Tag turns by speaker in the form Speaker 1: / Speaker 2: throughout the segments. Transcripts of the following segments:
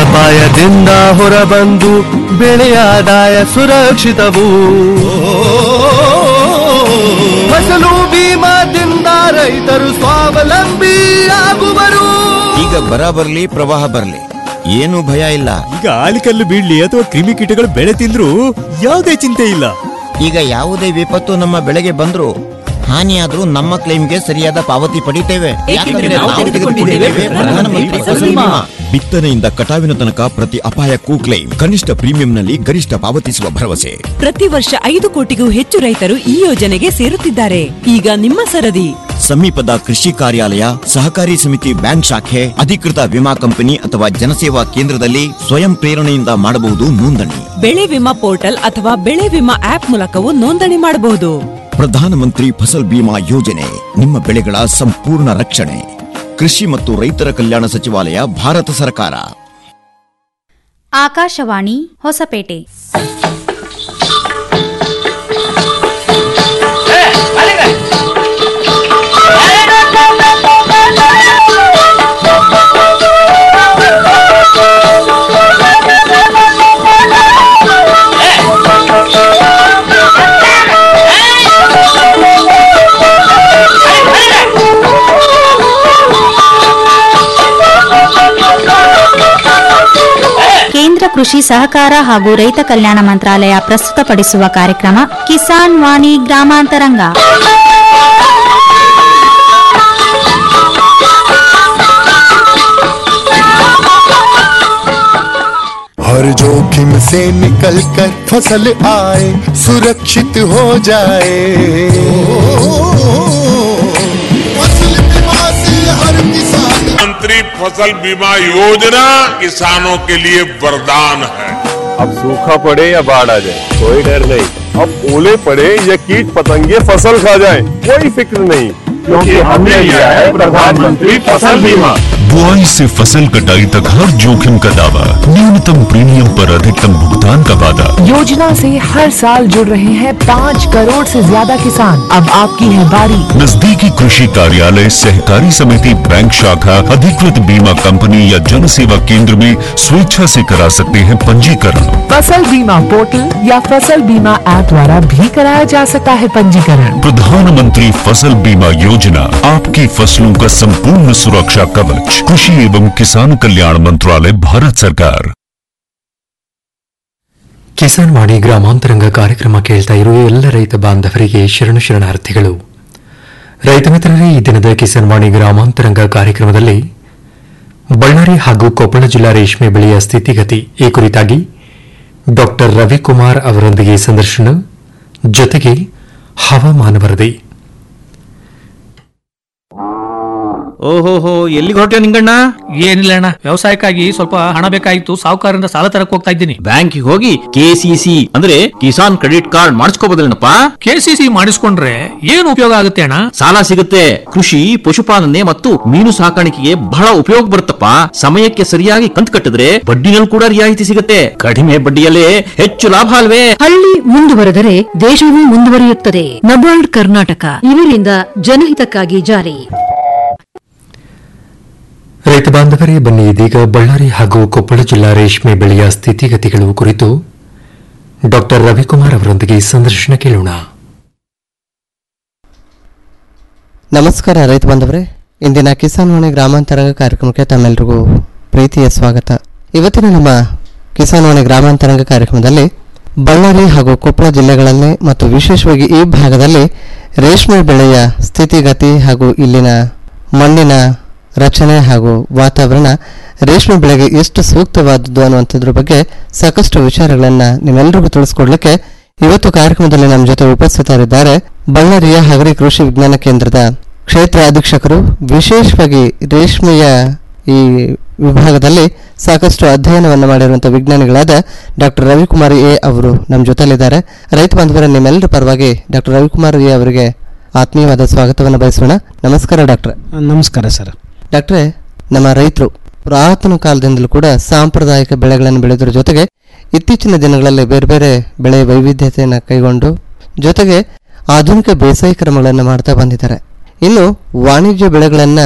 Speaker 1: ಅಪಾಯದಿಂದ ಹೊರಬಂದು ಬೆಳೆಯ ಆದಾಯ ಸುರಕ್ಷಿತವು ಫಸಲು ಬೀಮಾದಿಂದ ರೈತರು ಸ್ವಾವಲಂಬಿ ಆಗುವರು
Speaker 2: ಈಗ ಬರ ಬರ್ಲಿ ಪ್ರವಾಹ ಬರ್ಲಿ ಏನು ಭಯ ಇಲ್ಲ
Speaker 3: ಈಗ ಆಲಿಕಲ್ಲು ಬೀಳ್ಲಿ ಅಥವಾ ಕ್ರಿಮಿಕೀಟಗಳು ಬೆಳೆ ತಿಂದ್ರು ಯಾವುದೇ ಚಿಂತೆ ಇಲ್ಲ
Speaker 2: ಈಗ ಯಾವುದೇ ವಿಪತ್ತು ನಮ್ಮ ಬೆಳೆಗೆ ಬಂದ್ರು ಹಾನಿಯಾದ್ರೂ ನಮ್ಮ ಕ್ಲೈಮ್ಗೆ ಸರಿಯಾದ ಪಾವತಿ ಪಡಿತೇವೆ ಯಾಕಂದ್ರೆ ನಾವು ತೆಗೆದುಕೊಂಡಿದ್ದೇವೆ ಪ್ರಧಾನಮಂತ್ರಿ ಫಸಲ್ ಬಿಮಾ. ಬಿತ್ತನೆಯಿಂದ ಕಟಾವಿನ ತನಕ ಪ್ರತಿ ಅಪಾಯಕ್ಕೂ ಕ್ಲೈಮ್ ಕನಿಷ್ಠ ಪ್ರೀಮಿಯಂನಲ್ಲಿ ಗರಿಷ್ಠ ಪಾವತಿಸುವ ಭರವಸೆ
Speaker 4: ಪ್ರತಿ ವರ್ಷ ಐದು ಕೋಟಿಗೂ ಹೆಚ್ಚು ರೈತರು ಈ ಯೋಜನೆಗೆ ಸೇರುತ್ತಿದ್ದಾರೆ ಈಗ ನಿಮ್ಮ ಸರದಿ
Speaker 2: ಸಮೀಪದ ಕೃಷಿ ಕಾರ್ಯಾಲಯ ಸಹಕಾರಿ ಸಮಿತಿ ಬ್ಯಾಂಕ್ ಶಾಖೆ ಅಧಿಕೃತ ವಿಮಾ ಕಂಪನಿ ಅಥವಾ ಜನಸೇವಾ ಕೇಂದ್ರದಲ್ಲಿ ಸ್ವಯಂ ಪ್ರೇರಣೆಯಿಂದ ಮಾಡಬಹುದು ನೋಂದಣಿ
Speaker 4: ಬೆಳೆ ವಿಮಾ ಪೋರ್ಟಲ್ ಅಥವಾ ಬೆಳೆ ವಿಮಾ ಆಪ್ ಮೂಲಕವೂ ನೋಂದಣಿ ಮಾಡಬಹುದು
Speaker 2: ಪ್ರಧಾನಮಂತ್ರಿ ಫಸಲ್ ಬಿಮಾ ಯೋಜನೆ ನಿಮ್ಮ ಬೆಳೆಗಳ ಸಂಪೂರ್ಣ ರಕ್ಷಣೆ ಕೃಷಿ ಮತ್ತು ರೈತರ ಕಲ್ಯಾಣ ಸಚಿವಾಲಯ ಭಾರತ ಸರ್ಕಾರ
Speaker 5: ಆಕಾಶವಾಣಿ ಹೊಸಪೇಟೆ ಕೇಂದ್ರ ಕೃಷಿ ಸಹಕಾರ ಹಾಗೂ ರೈತ ಕಲ್ಯಾಣ ಮಂತ್ರಾಲಯ ಪ್ರಸ್ತುತಪಡಿಸುವ ಕಾರ್ಯಕ್ರಮ ಕಿಸಾನ್ ವಾಣಿ ಗ್ರಾಮಾಂತರಂಗ
Speaker 6: हर जोखिम से निकल कर फसल आए सुरक्षित हो जाए फसल बीमा से हर किसान
Speaker 7: प्रधानमंत्री फसल बीमा योजना किसानों के लिए वरदान है
Speaker 8: अब सूखा पड़े या बाढ़ आ जाए कोई डर नहीं अब ओले पड़े या कीट पतंगे फसल खा जाए कोई फिक्र नहीं क्योंकि हमने लिया है प्रधानमंत्री फसल बीमा
Speaker 9: बुआई से फसल कटाई तक हर जोखिम का दावा न्यूनतम प्रीमियम पर अधिकतम भुगतान का वादा
Speaker 10: योजना से हर साल जुड़ रहे हैं पाँच करोड़ से ज्यादा किसान अब आपकी है बारी
Speaker 9: नजदीकी कृषि कार्यालय सहकारी समिति बैंक शाखा अधिकृत बीमा कंपनी या जन सेवा केंद्र में स्वेच्छा से करा सकते हैं पंजीकरण
Speaker 10: फसल बीमा पोर्टल या फसल बीमा ऐप द्वारा भी कराया जा सकता है पंजीकरण
Speaker 9: प्रधानमंत्री फसल बीमा योजना आपकी फसलों का संपूर्ण सुरक्षा कवच कृषि एवं किसान कल्याण मंत्रालय भारत सरकार
Speaker 11: ಕಿಸಾನ್ ವಾಣಿ ಗ್ರಾಮಾಂತರಂಗ ಕಾರ್ಯಕ್ರಮ ಕೇಳ್ತಾ ಇರುವ ಎಲ್ಲ ರೈತ ಬಾಂಧವರಿಗೆ ಶರಣು ಶರಣಾರ್ಥಿಗಳು ರೈತ ಮಿತ್ರರೇ ಈ ದಿನದ ಕಿಸಾನ್ ವಾಣಿ ಗ್ರಾಮಾಂತರಂಗ ಕಾರ್ಯಕ್ರಮದಲ್ಲಿ ಬಳ್ಳಾರಿ ಹಾಗೂ ಕೊಪ್ಪಳ ಜಿಲ್ಲಾ ರೇಷ್ಮೆ ಬೆಳೆಯ ಸ್ಥಿತಿಗತಿ ಈ ಕುರಿತಾಗಿ ಡಾಕ್ಟರ್ ರವಿಕುಮಾರ್ ಅವರೊಂದಿಗೆ ಸಂದರ್ಶನ ಜೊತೆಗೆ ಹವಾಮಾನ ವರದಿ
Speaker 12: ಓಹೋಹೋ ಎಲ್ಲಿಗೆ ಹೊರಟ್ಯೋ ನಿಂಗಣ್ಣ
Speaker 13: ಏನಿಲ್ಲ ಅಣ್ಣ ವ್ಯವಸಾಯಕ್ಕಾಗಿ ಸ್ವಲ್ಪ ಹಣ ಬೇಕಾಗಿತ್ತು ಸಾಹುಕಾರರಿಂದ ಸಾಲ ತರಕ್ ಹೋಗ್ತಾ ಇದ್ದೀನಿ
Speaker 12: ಬ್ಯಾಂಕಿಗೆ ಹೋಗಿ ಕೆಸಿಸಿ ಅಂದ್ರೆ ಕಿಸಾನ್ ಕ್ರೆಡಿಟ್ ಕಾರ್ಡ್ ಮಾಡಿಸ್ಕೋಬೋದಲ್ಲೇನಪ್ಪ
Speaker 13: ಕೆಸಿಸಿ ಮಾಡಿಸ್ಕೊಂಡ್ರೆ ಏನು ಉಪಯೋಗ ಆಗುತ್ತೆ ಅಣ್ಣ
Speaker 12: ಸಾಲ ಸಿಗುತ್ತೆ ಕೃಷಿ ಪಶುಪಾಲನೆ ಮತ್ತು ಮೀನು ಸಾಕಾಣಿಕೆಗೆ ಬಹಳ ಉಪಯೋಗ ಬರುತ್ತಪ್ಪ ಸಮಯಕ್ಕೆ ಸರಿಯಾಗಿ ಕಂತು ಕಟ್ಟಿದ್ರೆ ಬಡ್ಡಿನಲ್ಲಿ ಕೂಡ ರಿಯಾಯಿತಿ ಸಿಗುತ್ತೆ ಕಡಿಮೆ ಬಡ್ಡಿಯಲ್ಲೇ ಹೆಚ್ಚು ಲಾಭ ಅಲ್ವೇ
Speaker 14: ಹಳ್ಳಿ ಮುಂದುವರೆದರೆ ದೇಶವೂ ಮುಂದುವರಿಯುತ್ತದೆ ನಬಾರ್ಡ್ ಕರ್ನಾಟಕ ಇವರಿಂದ ಜನಹಿತಕ್ಕಾಗಿ ಜಾರಿ
Speaker 11: ರೈತ ಬಾಂಧವರೇ ಬನ್ನಿ ಇದೀಗ ಬಳ್ಳಾರಿ ಹಾಗೂ ಕೊಪ್ಪಳ ಜಿಲ್ಲಾ ರೇಷ್ಮೆ ಬೆಳೆಯ ಸ್ಥಿತಿಗತಿಗಳು ಕುರಿತು ಡಾಕ್ಟರ್ ರವಿಕುಮಾರ್ ಅವರೊಂದಿಗೆ ಸಂದರ್ಶನ ಕೇಳೋಣ
Speaker 15: ನಮಸ್ಕಾರ ರೈತ ಬಾಂಧವರೇ ಇಂದಿನ ಕಿಸಾನ್ ವಾಣಿ ಗ್ರಾಮಾಂತರಂಗ ಕಾರ್ಯಕ್ರಮಕ್ಕೆ ತಮ್ಮೆಲ್ಲರಿಗೂ ಪ್ರೀತಿಯ ಸ್ವಾಗತ ಇವತ್ತಿನ ನಮ್ಮ ಕಿಸಾನ್ ವಾಣಿ ಗ್ರಾಮಾಂತರಂಗ ಕಾರ್ಯಕ್ರಮದಲ್ಲಿ ಬಳ್ಳಾರಿ ಹಾಗೂ ಕೊಪ್ಪಳ ಜಿಲ್ಲೆಗಳಲ್ಲಿ ಮತ್ತು ವಿಶೇಷವಾಗಿ ಈ ಭಾಗದಲ್ಲಿ ರೇಷ್ಮೆ ಬೆಳೆಯ ಸ್ಥಿತಿಗತಿ ಹಾಗೂ ಇಲ್ಲಿನ ಮಣ್ಣಿನ ರಚನೆ ಹಾಗೂ ವಾತಾವರಣ ರೇಷ್ಮೆ ಬೆಳೆಗೆ ಎಷ್ಟು ಸೂಕ್ತವಾದದ್ದು ಅನ್ನುವಂಥದ್ರ ಬಗ್ಗೆ ಸಾಕಷ್ಟು ವಿಚಾರಗಳನ್ನು ನಿಮ್ಮೆಲ್ಲರಿಗೂ ತಿಳಿಸ್ಕೊಡ್ಲಿಕ್ಕೆ ಇವತ್ತು ಕಾರ್ಯಕ್ರಮದಲ್ಲಿ ನಮ್ಮ ಜೊತೆ ಉಪಸ್ಥಿತರಿದ್ದಾರೆ ಬಳ್ಳಾರಿಯ ಹಗರಿ ಕೃಷಿ ವಿಜ್ಞಾನ ಕೇಂದ್ರದ ಕ್ಷೇತ್ರ ಅಧೀಕ್ಷಕರು ವಿಶೇಷವಾಗಿ ರೇಷ್ಮೆಯ ಈ ವಿಭಾಗದಲ್ಲಿ ಸಾಕಷ್ಟು ಅಧ್ಯಯನವನ್ನು ಮಾಡಿರುವಂತಹ ವಿಜ್ಞಾನಿಗಳಾದ ಡಾಕ್ಟರ್ ರವಿಕುಮಾರ್ ಎ ಅವರು ನಮ್ಮ ಜೊತೆಲಿದ್ದಾರೆ ರೈತ ಬಾಂಧವರ ನಿಮ್ಮೆಲ್ಲರ ಪರವಾಗಿ ಡಾಕ್ಟರ್ ರವಿಕುಮಾರ್ ಎ ಅವರಿಗೆ ಆತ್ಮೀಯವಾದ ಸ್ವಾಗತವನ್ನು ಬಯಸೋಣ ನಮಸ್ಕಾರ ಡಾಕ್ಟರ್
Speaker 16: ನಮಸ್ಕಾರ ಸರ್
Speaker 15: ಡಾಕ್ಟ್ರೇ ನಮ್ಮ ರೈತರು ಪುರಾತನ ಕಾಲದಿಂದಲೂ ಕೂಡ ಸಾಂಪ್ರದಾಯಿಕ ಬೆಳೆಗಳನ್ನು ಬೆಳೆದ್ರ ಜೊತೆಗೆ ಇತ್ತೀಚಿನ ದಿನಗಳಲ್ಲಿ ಬೇರೆ ಬೇರೆ ಬೆಳೆ ವೈವಿಧ್ಯತೆಯನ್ನು ಕೈಗೊಂಡು ಜೊತೆಗೆ ಆಧುನಿಕ ಬೇಸಾಯ ಕ್ರಮಗಳನ್ನು ಮಾಡ್ತಾ ಬಂದಿದ್ದಾರೆ ಇನ್ನು ವಾಣಿಜ್ಯ ಬೆಳೆಗಳನ್ನು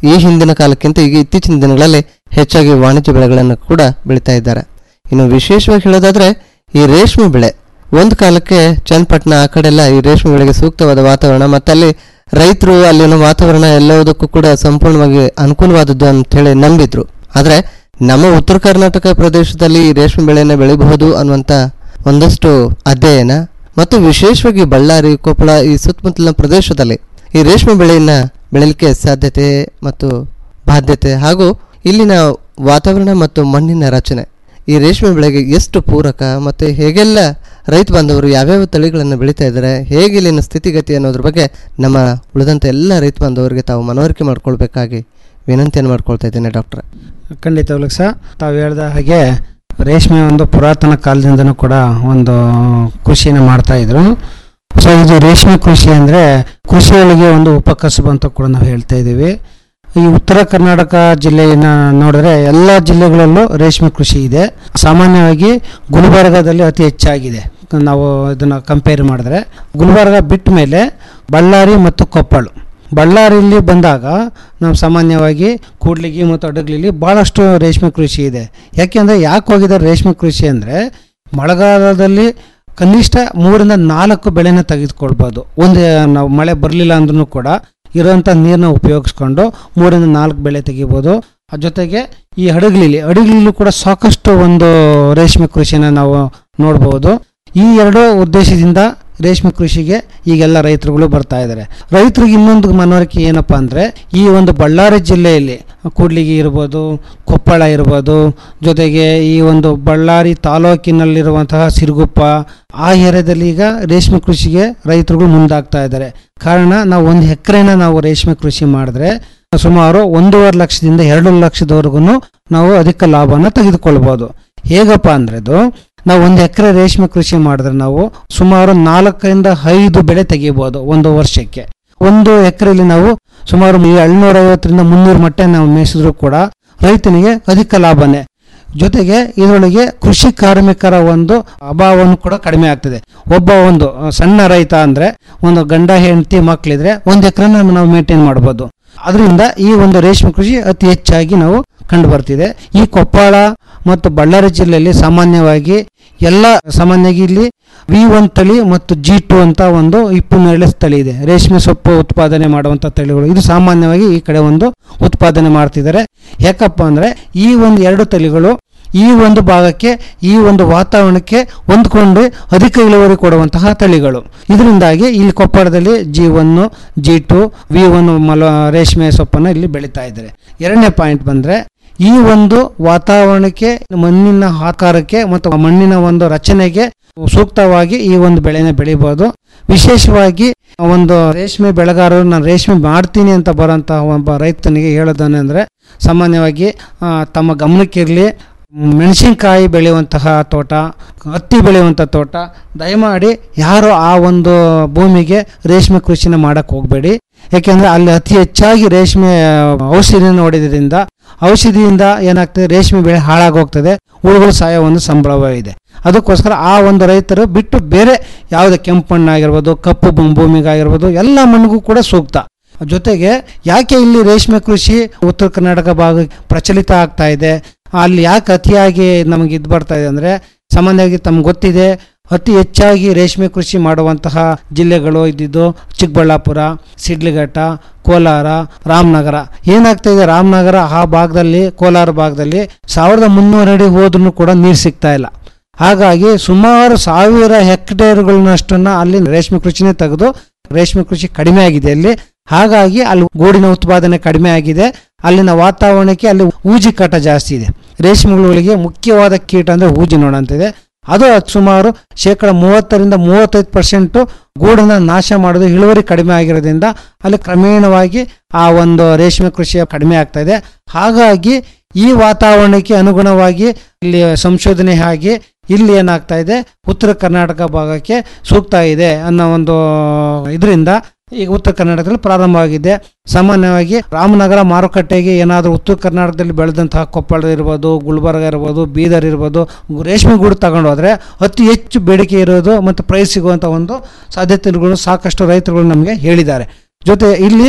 Speaker 15: ಈ ಹಿಂದಿನ ಕಾಲಕ್ಕಿಂತ ಈಗ ಇತ್ತೀಚಿನ ದಿನಗಳಲ್ಲಿ ಹೆಚ್ಚಾಗಿ ವಾಣಿಜ್ಯ ಬೆಳೆಗಳನ್ನು ಕೂಡ ಬೆಳೀತಾ ಇದ್ದಾರೆ ಇನ್ನು ವಿಶೇಷವಾಗಿ ಹೇಳೋದಾದ್ರೆ ಈ ರೇಷ್ಮೆ ಬೆಳೆ ಒಂದು ಕಾಲಕ್ಕೆ ಚನ್ನಪಟ್ಟಣ ಆ ಕಡೆ ಎಲ್ಲ ಈ ರೇಷ್ಮೆ ಬೆಳೆಗೆ ಸೂಕ್ತವಾದ ವಾತಾವರಣ ಮತ್ತು ಅಲ್ಲಿ ರೈತರು ಅಲ್ಲಿನ ವಾತಾವರಣ ಎಲ್ಲದಕ್ಕೂ ಕೂಡ ಸಂಪೂರ್ಣವಾಗಿ ಅನುಕೂಲವಾದದ್ದು ಅಂತ ಹೇಳಿ ನಂಬಿದ್ರು ಆದರೆ ನಮ್ಮ ಉತ್ತರ ಕರ್ನಾಟಕ ಪ್ರದೇಶದಲ್ಲಿ ಈ ರೇಷ್ಮೆ ಬೆಳೆಯನ್ನು ಬೆಳಿಬಹುದು ಅನ್ನುವಂಥ ಒಂದಷ್ಟು ಅಧ್ಯಯನ ಮತ್ತು ವಿಶೇಷವಾಗಿ ಬಳ್ಳಾರಿ ಕೊಪ್ಪಳ ಈ ಸುತ್ತಮುತ್ತಲಿನ ಪ್ರದೇಶದಲ್ಲಿ ಈ ರೇಷ್ಮೆ ಬೆಳೆಯನ್ನ ಬೆಳೆಯಲಿಕ್ಕೆ ಸಾಧ್ಯತೆ ಮತ್ತು ಬಾಧ್ಯತೆ ಹಾಗೂ ಇಲ್ಲಿನ ವಾತಾವರಣ ಮತ್ತು ಮಣ್ಣಿನ ರಚನೆ ಈ ರೇಷ್ಮೆ ಬೆಳೆಗೆ ಎಷ್ಟು ಪೂರಕ ಮತ್ತು ಹೇಗೆಲ್ಲ ರೈತ ಬಾಂಧವರು ಯಾವ್ಯಾವ ತಳಿಗಳನ್ನು ಬೆಳೀತಾ ಇದ್ದಾರೆ ಹೇಗೆ ಇಲ್ಲಿನ ಸ್ಥಿತಿಗತಿ ಅನ್ನೋದ್ರ ಬಗ್ಗೆ ನಮ್ಮ ಉಳಿದಂಥ ಎಲ್ಲ ರೈತ ಬಾಂಧವರಿಗೆ ತಾವು ಮನವರಿಕೆ ಮಾಡ್ಕೊಳ್ಬೇಕಾಗಿ ವಿನಂತಿಯನ್ನು ಮಾಡ್ಕೊಳ್ತಾ ಇದ್ದೇನೆ ಡಾಕ್ಟ್ರೆ
Speaker 16: ಖಂಡಿತವಾಗ್ಲೂ ಸಹ ತಾವು ಹೇಳಿದ ಹಾಗೆ ರೇಷ್ಮೆ ಒಂದು ಪುರಾತನ ಕಾಲದಿಂದನೂ ಕೂಡ ಒಂದು ಕೃಷಿಯನ್ನು ಮಾಡ್ತಾ ಇದ್ರು ಸೊ ಇದು ರೇಷ್ಮೆ ಕೃಷಿ ಅಂದರೆ ಕೃಷಿಯೊಳಗೆ ಒಂದು ಉಪಕಸಬು ಅಂತ ಕೂಡ ನಾವು ಹೇಳ್ತಾ ಇದ್ದೀವಿ ಈ ಉತ್ತರ ಕರ್ನಾಟಕ ಜಿಲ್ಲೆಯನ್ನ ನೋಡಿದ್ರೆ ಎಲ್ಲ ಜಿಲ್ಲೆಗಳಲ್ಲೂ ರೇಷ್ಮೆ ಕೃಷಿ ಇದೆ ಸಾಮಾನ್ಯವಾಗಿ ಗುಲ್ಬರ್ಗಾದಲ್ಲಿ ಅತಿ ಹೆಚ್ಚಾಗಿದೆ ನಾವು ಇದನ್ನು ಕಂಪೇರ್ ಮಾಡಿದ್ರೆ ಗುಲ್ಬರ್ಗ ಬಿಟ್ಟ ಮೇಲೆ ಬಳ್ಳಾರಿ ಮತ್ತು ಕೊಪ್ಪಳ ಬಳ್ಳಾರಿಯಲ್ಲಿ ಬಂದಾಗ ನಾವು ಸಾಮಾನ್ಯವಾಗಿ ಕೂಡ್ಲಿಗಿ ಮತ್ತು ಅಡಗ್ಲಿಲಿ ಭಾಳಷ್ಟು ರೇಷ್ಮೆ ಕೃಷಿ ಇದೆ ಯಾಕೆಂದರೆ ಯಾಕೆ ಹೋಗಿದ್ದಾರೆ ರೇಷ್ಮೆ ಕೃಷಿ ಅಂದರೆ ಮಳೆಗಾಲದಲ್ಲಿ ಕನಿಷ್ಠ ಮೂರಿಂದ ನಾಲ್ಕು ಬೆಳೆನ ತೆಗೆದುಕೊಳ್ಬೋದು ಒಂದು ನಾವು ಮಳೆ ಬರಲಿಲ್ಲ ಅಂದ್ರೂ ಕೂಡ ಇರೋಂಥ ನೀರನ್ನ ಉಪಯೋಗಿಸ್ಕೊಂಡು ಮೂರಿಂದ ನಾಲ್ಕು ಬೆಳೆ ತೆಗಿಬೋದು ಅದ್ರ ಜೊತೆಗೆ ಈ ಹಡಗ್ಲಿಲಿ ಹಡಗ್ಲಿಲೂ ಕೂಡ ಸಾಕಷ್ಟು ಒಂದು ರೇಷ್ಮೆ ಕೃಷಿನ ನಾವು ನೋಡ್ಬೋದು ಈ ಎರಡು ಉದ್ದೇಶದಿಂದ ರೇಷ್ಮೆ ಕೃಷಿಗೆ ಈಗೆಲ್ಲ ರೈತರುಗಳು ಬರ್ತಾ ಇದ್ದಾರೆ ರೈತರಿಗೆ ಇನ್ನೊಂದು ಮನವರಿಕೆ ಏನಪ್ಪಾ ಅಂದರೆ ಈ ಒಂದು ಬಳ್ಳಾರಿ ಜಿಲ್ಲೆಯಲ್ಲಿ ಕೂಡ್ಲಿಗಿ ಇರ್ಬೋದು ಕೊಪ್ಪಳ ಇರ್ಬೋದು ಜೊತೆಗೆ ಈ ಒಂದು ಬಳ್ಳಾರಿ ತಾಲೂಕಿನಲ್ಲಿರುವಂತಹ ಸಿರುಗುಪ್ಪ ಆ ಏರಿಯಾದಲ್ಲಿ ಈಗ ರೇಷ್ಮೆ ಕೃಷಿಗೆ ರೈತರುಗಳು ಮುಂದಾಗ್ತಾ ಇದ್ದಾರೆ ಕಾರಣ ನಾವು ಒಂದು ಎಕರೆನ ನಾವು ರೇಷ್ಮೆ ಕೃಷಿ ಮಾಡಿದ್ರೆ ಸುಮಾರು ಒಂದೂವರೆ ಲಕ್ಷದಿಂದ ಎರಡು ಲಕ್ಷದವರೆಗೂ ನಾವು ಅಧಿಕ ಲಾಭನ ತೆಗೆದುಕೊಳ್ಬೋದು ಹೇಗಪ್ಪ ಅಂದ್ರೆ ಇದು ನಾವು ಒಂದು ಎಕರೆ ರೇಷ್ಮೆ ಕೃಷಿ ಮಾಡಿದ್ರೆ ನಾವು ಸುಮಾರು ನಾಲ್ಕರಿಂದ ಐದು ಬೆಳೆ ತೆಗಿಬೋದು ಒಂದು ವರ್ಷಕ್ಕೆ ಒಂದು ಎಕರೆಯಲ್ಲಿ ನಾವು ಸುಮಾರು ಏಳ್ನೂರ ಐವತ್ತರಿಂದ ಮುನ್ನೂರು ಮಟ್ಟ ನಾವು ಮೇಯಿಸಿದ್ರು ಕೂಡ ರೈತನಿಗೆ ಅಧಿಕ ಲಾಭನೇ ಜೊತೆಗೆ ಇದರೊಳಗೆ ಕೃಷಿ ಕಾರ್ಮಿಕರ ಒಂದು ಅಭಾವವನ್ನು ಕೂಡ ಕಡಿಮೆ ಆಗ್ತದೆ ಒಬ್ಬ ಒಂದು ಆ, ಸಣ್ಣ ರೈತ ಅಂದ್ರೆ ಒಂದು ಗಂಡ ಹೆಂಡತಿ ಮಕ್ಕಳಿದ್ರೆ ಒಂದು ಎಕರೆನ ನಾವು ಮೇಂಟೈನ್ ಮಾಡ್ಬೋದು ಅದರಿಂದ ಈ ಒಂದು ರೇಷ್ಮೆ ಕೃಷಿ ಅತಿ ಹೆಚ್ಚಾಗಿ ನಾವು ಕಂಡು ಬರ್ತಿದೆ ಈ ಕೊಪ್ಪಳ ಮತ್ತು ಬಳ್ಳಾರಿ ಜಿಲ್ಲೆಯಲ್ಲಿ ಸಾಮಾನ್ಯವಾಗಿ ಎಲ್ಲ ಸಾಮಾನ್ಯವಾಗಿ ಇಲ್ಲಿ ವಿ ಒನ್ ತಳಿ ಮತ್ತು ಜಿ ಟು ಅಂತ ಒಂದು ಇಪ್ಪನ್ನೇಳೆ ತಳಿ ಇದೆ ರೇಷ್ಮೆ ಸೊಪ್ಪು ಉತ್ಪಾದನೆ ಮಾಡುವಂಥ ತಳಿಗಳು ಇದು ಸಾಮಾನ್ಯವಾಗಿ ಈ ಕಡೆ ಒಂದು ಉತ್ಪಾದನೆ ಮಾಡ್ತಿದ್ದಾರೆ ಯಾಕಪ್ಪ ಅಂದ್ರೆ ಈ ಒಂದು ಎರಡು ತಳಿಗಳು ಈ ಒಂದು ಭಾಗಕ್ಕೆ ಈ ಒಂದು ವಾತಾವರಣಕ್ಕೆ ಹೊಂದ್ಕೊಂಡು ಅಧಿಕ ಇಳುವರಿ ಕೊಡುವಂತಹ ತಳಿಗಳು ಇದರಿಂದಾಗಿ ಇಲ್ಲಿ ಕೊಪ್ಪಳದಲ್ಲಿ G one G two V one ಮಲ ರೇಷ್ಮೆ ಸೊಪ್ಪನ್ನು ಇಲ್ಲಿ ಬೆಳೀತಾ ಇದ್ದಾರೆ ಎರಡನೇ ಪಾಯಿಂಟ್ ಬಂದ್ರೆ ಈ ಒಂದು ವಾತಾವರಣಕ್ಕೆ ಮಣ್ಣಿನ ಆಕಾರಕ್ಕೆ ಮತ್ತು ಮಣ್ಣಿನ ಒಂದು ರಚನೆಗೆ ಸೂಕ್ತವಾಗಿ ಈ ಒಂದು ಬೆಳೆನ ಬೆಳಿಬಹುದು ವಿಶೇಷವಾಗಿ ಒಂದು ರೇಷ್ಮೆ ಬೆಳೆಗಾರರು ನಾನು ರೇಷ್ಮೆ ಮಾಡ್ತೀನಿ ಅಂತ ಬರೋಂತಹ ಒಬ್ಬ ರೈತನಿಗೆ ಹೇಳೋದನೆಂದ್ರೆ ಸಾಮಾನ್ಯವಾಗಿ ಆ, ತಮ್ಮ ಗಮನಕ್ಕಿರಲಿ ಮೆಣಸಿನಕಾಯಿ ಬೆಳೆಯುವಂತಹ ತೋಟ ಹತ್ತಿ ಬೆಳೆಯುವಂಥ ತೋಟ ದಯಮಾಡಿ ಯಾರು ಆ ಒಂದು ಭೂಮಿಗೆ ರೇಷ್ಮೆ ಕೃಷಿನ ಮಾಡಕ್ಕೆ ಹೋಗಬೇಡಿ ಯಾಕೆಂದ್ರೆ ಅಲ್ಲಿ ಅತಿ ಹೆಚ್ಚಾಗಿ ರೇಷ್ಮೆ ಔಷಧಿನ ಹೊಡೆದ್ರಿಂದ ಔಷಧಿಯಿಂದ ಏನಾಗ್ತದೆ ರೇಷ್ಮೆ ಬೆಳೆ ಹಾಳಾಗೋಗ್ತದೆ ಹುಳುಗಳು ಸಾಯೋ ಒಂದು ಸಂಭವವಿದೆ ಅದಕ್ಕೋಸ್ಕರ ಆ ಒಂದು ರೈತರು ಬಿಟ್ಟು ಬೇರೆ ಯಾವುದೇ ಕೆಂಪು ಮಣ್ಣಾಗಿರ್ಬೋದು ಕಪ್ಪು ಭೂ- ಭೂಮಿಗಾಗಿರ್ಬೋದು ಎಲ್ಲ ಮಣ್ಣಿಗೂ ಕೂಡ ಸೂಕ್ತ ಜೊತೆಗೆ ಯಾಕೆ ಇಲ್ಲಿ ರೇಷ್ಮೆ ಕೃಷಿ ಉತ್ತರ ಕರ್ನಾಟಕ ಭಾಗ ಪ್ರಚಲಿತ ಆಗ್ತಾ ಇದೆ ಅಲ್ಲಿ ಯಾಕೆ ಅತಿಯಾಗಿ ನಮಗೆ ಇದು ಬರ್ತಾ ಇದೆ ಅಂದರೆ ಸಾಮಾನ್ಯವಾಗಿ ತಮ್ಗೆ ಗೊತ್ತಿದೆ ಅತಿ ಹೆಚ್ಚಾಗಿ ರೇಷ್ಮೆ ಕೃಷಿ ಮಾಡುವಂತಹ ಜಿಲ್ಲೆಗಳು ಇದ್ದಿದ್ದು ಚಿಕ್ಕಬಳ್ಳಾಪುರ ಸಿಡ್ಲಘಟ್ಟ ಕೋಲಾರ ರಾಮನಗರ ಏನಾಗ್ತಾ ಇದೆ ರಾಮನಗರ ಆ ಭಾಗದಲ್ಲಿ ಕೋಲಾರ ಭಾಗದಲ್ಲಿ ಸಾವಿರದ ಮುನ್ನೂರು ಅಡಿ ಹೋದ್ರೂ ಕೂಡ ನೀರು ಸಿಗ್ತಾ ಇಲ್ಲ ಹಾಗಾಗಿ ಸುಮಾರು ಸಾವಿರ ಹೆಕ್ಟೇರ್ಗಳನ್ನಷ್ಟನ್ನ ಅಲ್ಲಿ ರೇಷ್ಮೆ ಕೃಷಿನೇ ತೆಗೆದು ರೇಷ್ಮೆ ಕೃಷಿ ಕಡಿಮೆ ಆಗಿದೆ ಅಲ್ಲಿ ಹಾಗಾಗಿ ಅಲ್ಲಿ ಗೂಡಿನ ಉತ್ಪಾದನೆ ಕಡಿಮೆ ಆಗಿದೆ ಅಲ್ಲಿನ ವಾತಾವರಣಕ್ಕೆ ಅಲ್ಲಿ ಊಜಿ ಕಾಟ ಜಾಸ್ತಿ ಇದೆ ರೇಷ್ಮೆಗಳಿಗೆ ಮುಖ್ಯವಾದ ಕೀಟ ಅಂದ್ರೆ ಊಜಿ ನೋಡ ಅಂತಿದೆ ಅದು ಸುಮಾರು ಶೇಕಡ ಮೂವತ್ತರಿಂದ ಮೂವತ್ತೈದು ಪರ್ಸೆಂಟ್ ಗೂಡನ್ನ ನಾಶ ಮಾಡೋದು ಇಳುವರಿ ಕಡಿಮೆ ಆಗಿರೋದ್ರಿಂದ ಅಲ್ಲಿ ಕ್ರಮೇಣವಾಗಿ ಆ ಒಂದು ರೇಷ್ಮೆ ಕೃಷಿ ಕಡಿಮೆ ಆಗ್ತಾ ಇದೆ ಹಾಗಾಗಿ ಈ ವಾತಾವರಣಕ್ಕೆ ಅನುಗುಣವಾಗಿ ಇಲ್ಲಿ ಸಂಶೋಧನೆ ಆಗಿ ಇಲ್ಲಿ ಏನಾಗ್ತಾ ಇದೆ ಉತ್ತರ ಕರ್ನಾಟಕ ಭಾಗಕ್ಕೆ ಸೂಕ್ತ ಇದೆ ಅನ್ನೋ ಒಂದು ಇದರಿಂದ ಈಗ ಉತ್ತರ ಕರ್ನಾಟಕದಲ್ಲಿ ಪ್ರಾರಂಭವಾಗಿದೆ ಸಾಮಾನ್ಯವಾಗಿ ರಾಮನಗರ ಮಾರುಕಟ್ಟೆಗೆ ಏನಾದರೂ ಉತ್ತರ ಕರ್ನಾಟಕದಲ್ಲಿ ಬೆಳೆದಂತಹ ಕೊಪ್ಪಳ ಇರ್ಬೋದು ಗುಲ್ಬರ್ಗ ಇರ್ಬೋದು ಬೀದರ್ ಇರ್ಬೋದು ರೇಷ್ಮೆ ಗೂಡು ತಗೊಂಡು ಹೋದ್ರೆ ಅತಿ ಹೆಚ್ಚು ಬೇಡಿಕೆ ಇರೋದು ಮತ್ತು ಪ್ರೈಸ್ ಸಿಗುವಂಥ ಒಂದು ಸಾಧ್ಯತೆಗಳು ಸಾಕಷ್ಟು ರೈತರುಗಳು ನಮಗೆ ಹೇಳಿದ್ದಾರೆ ಜೊತೆ ಇಲ್ಲಿ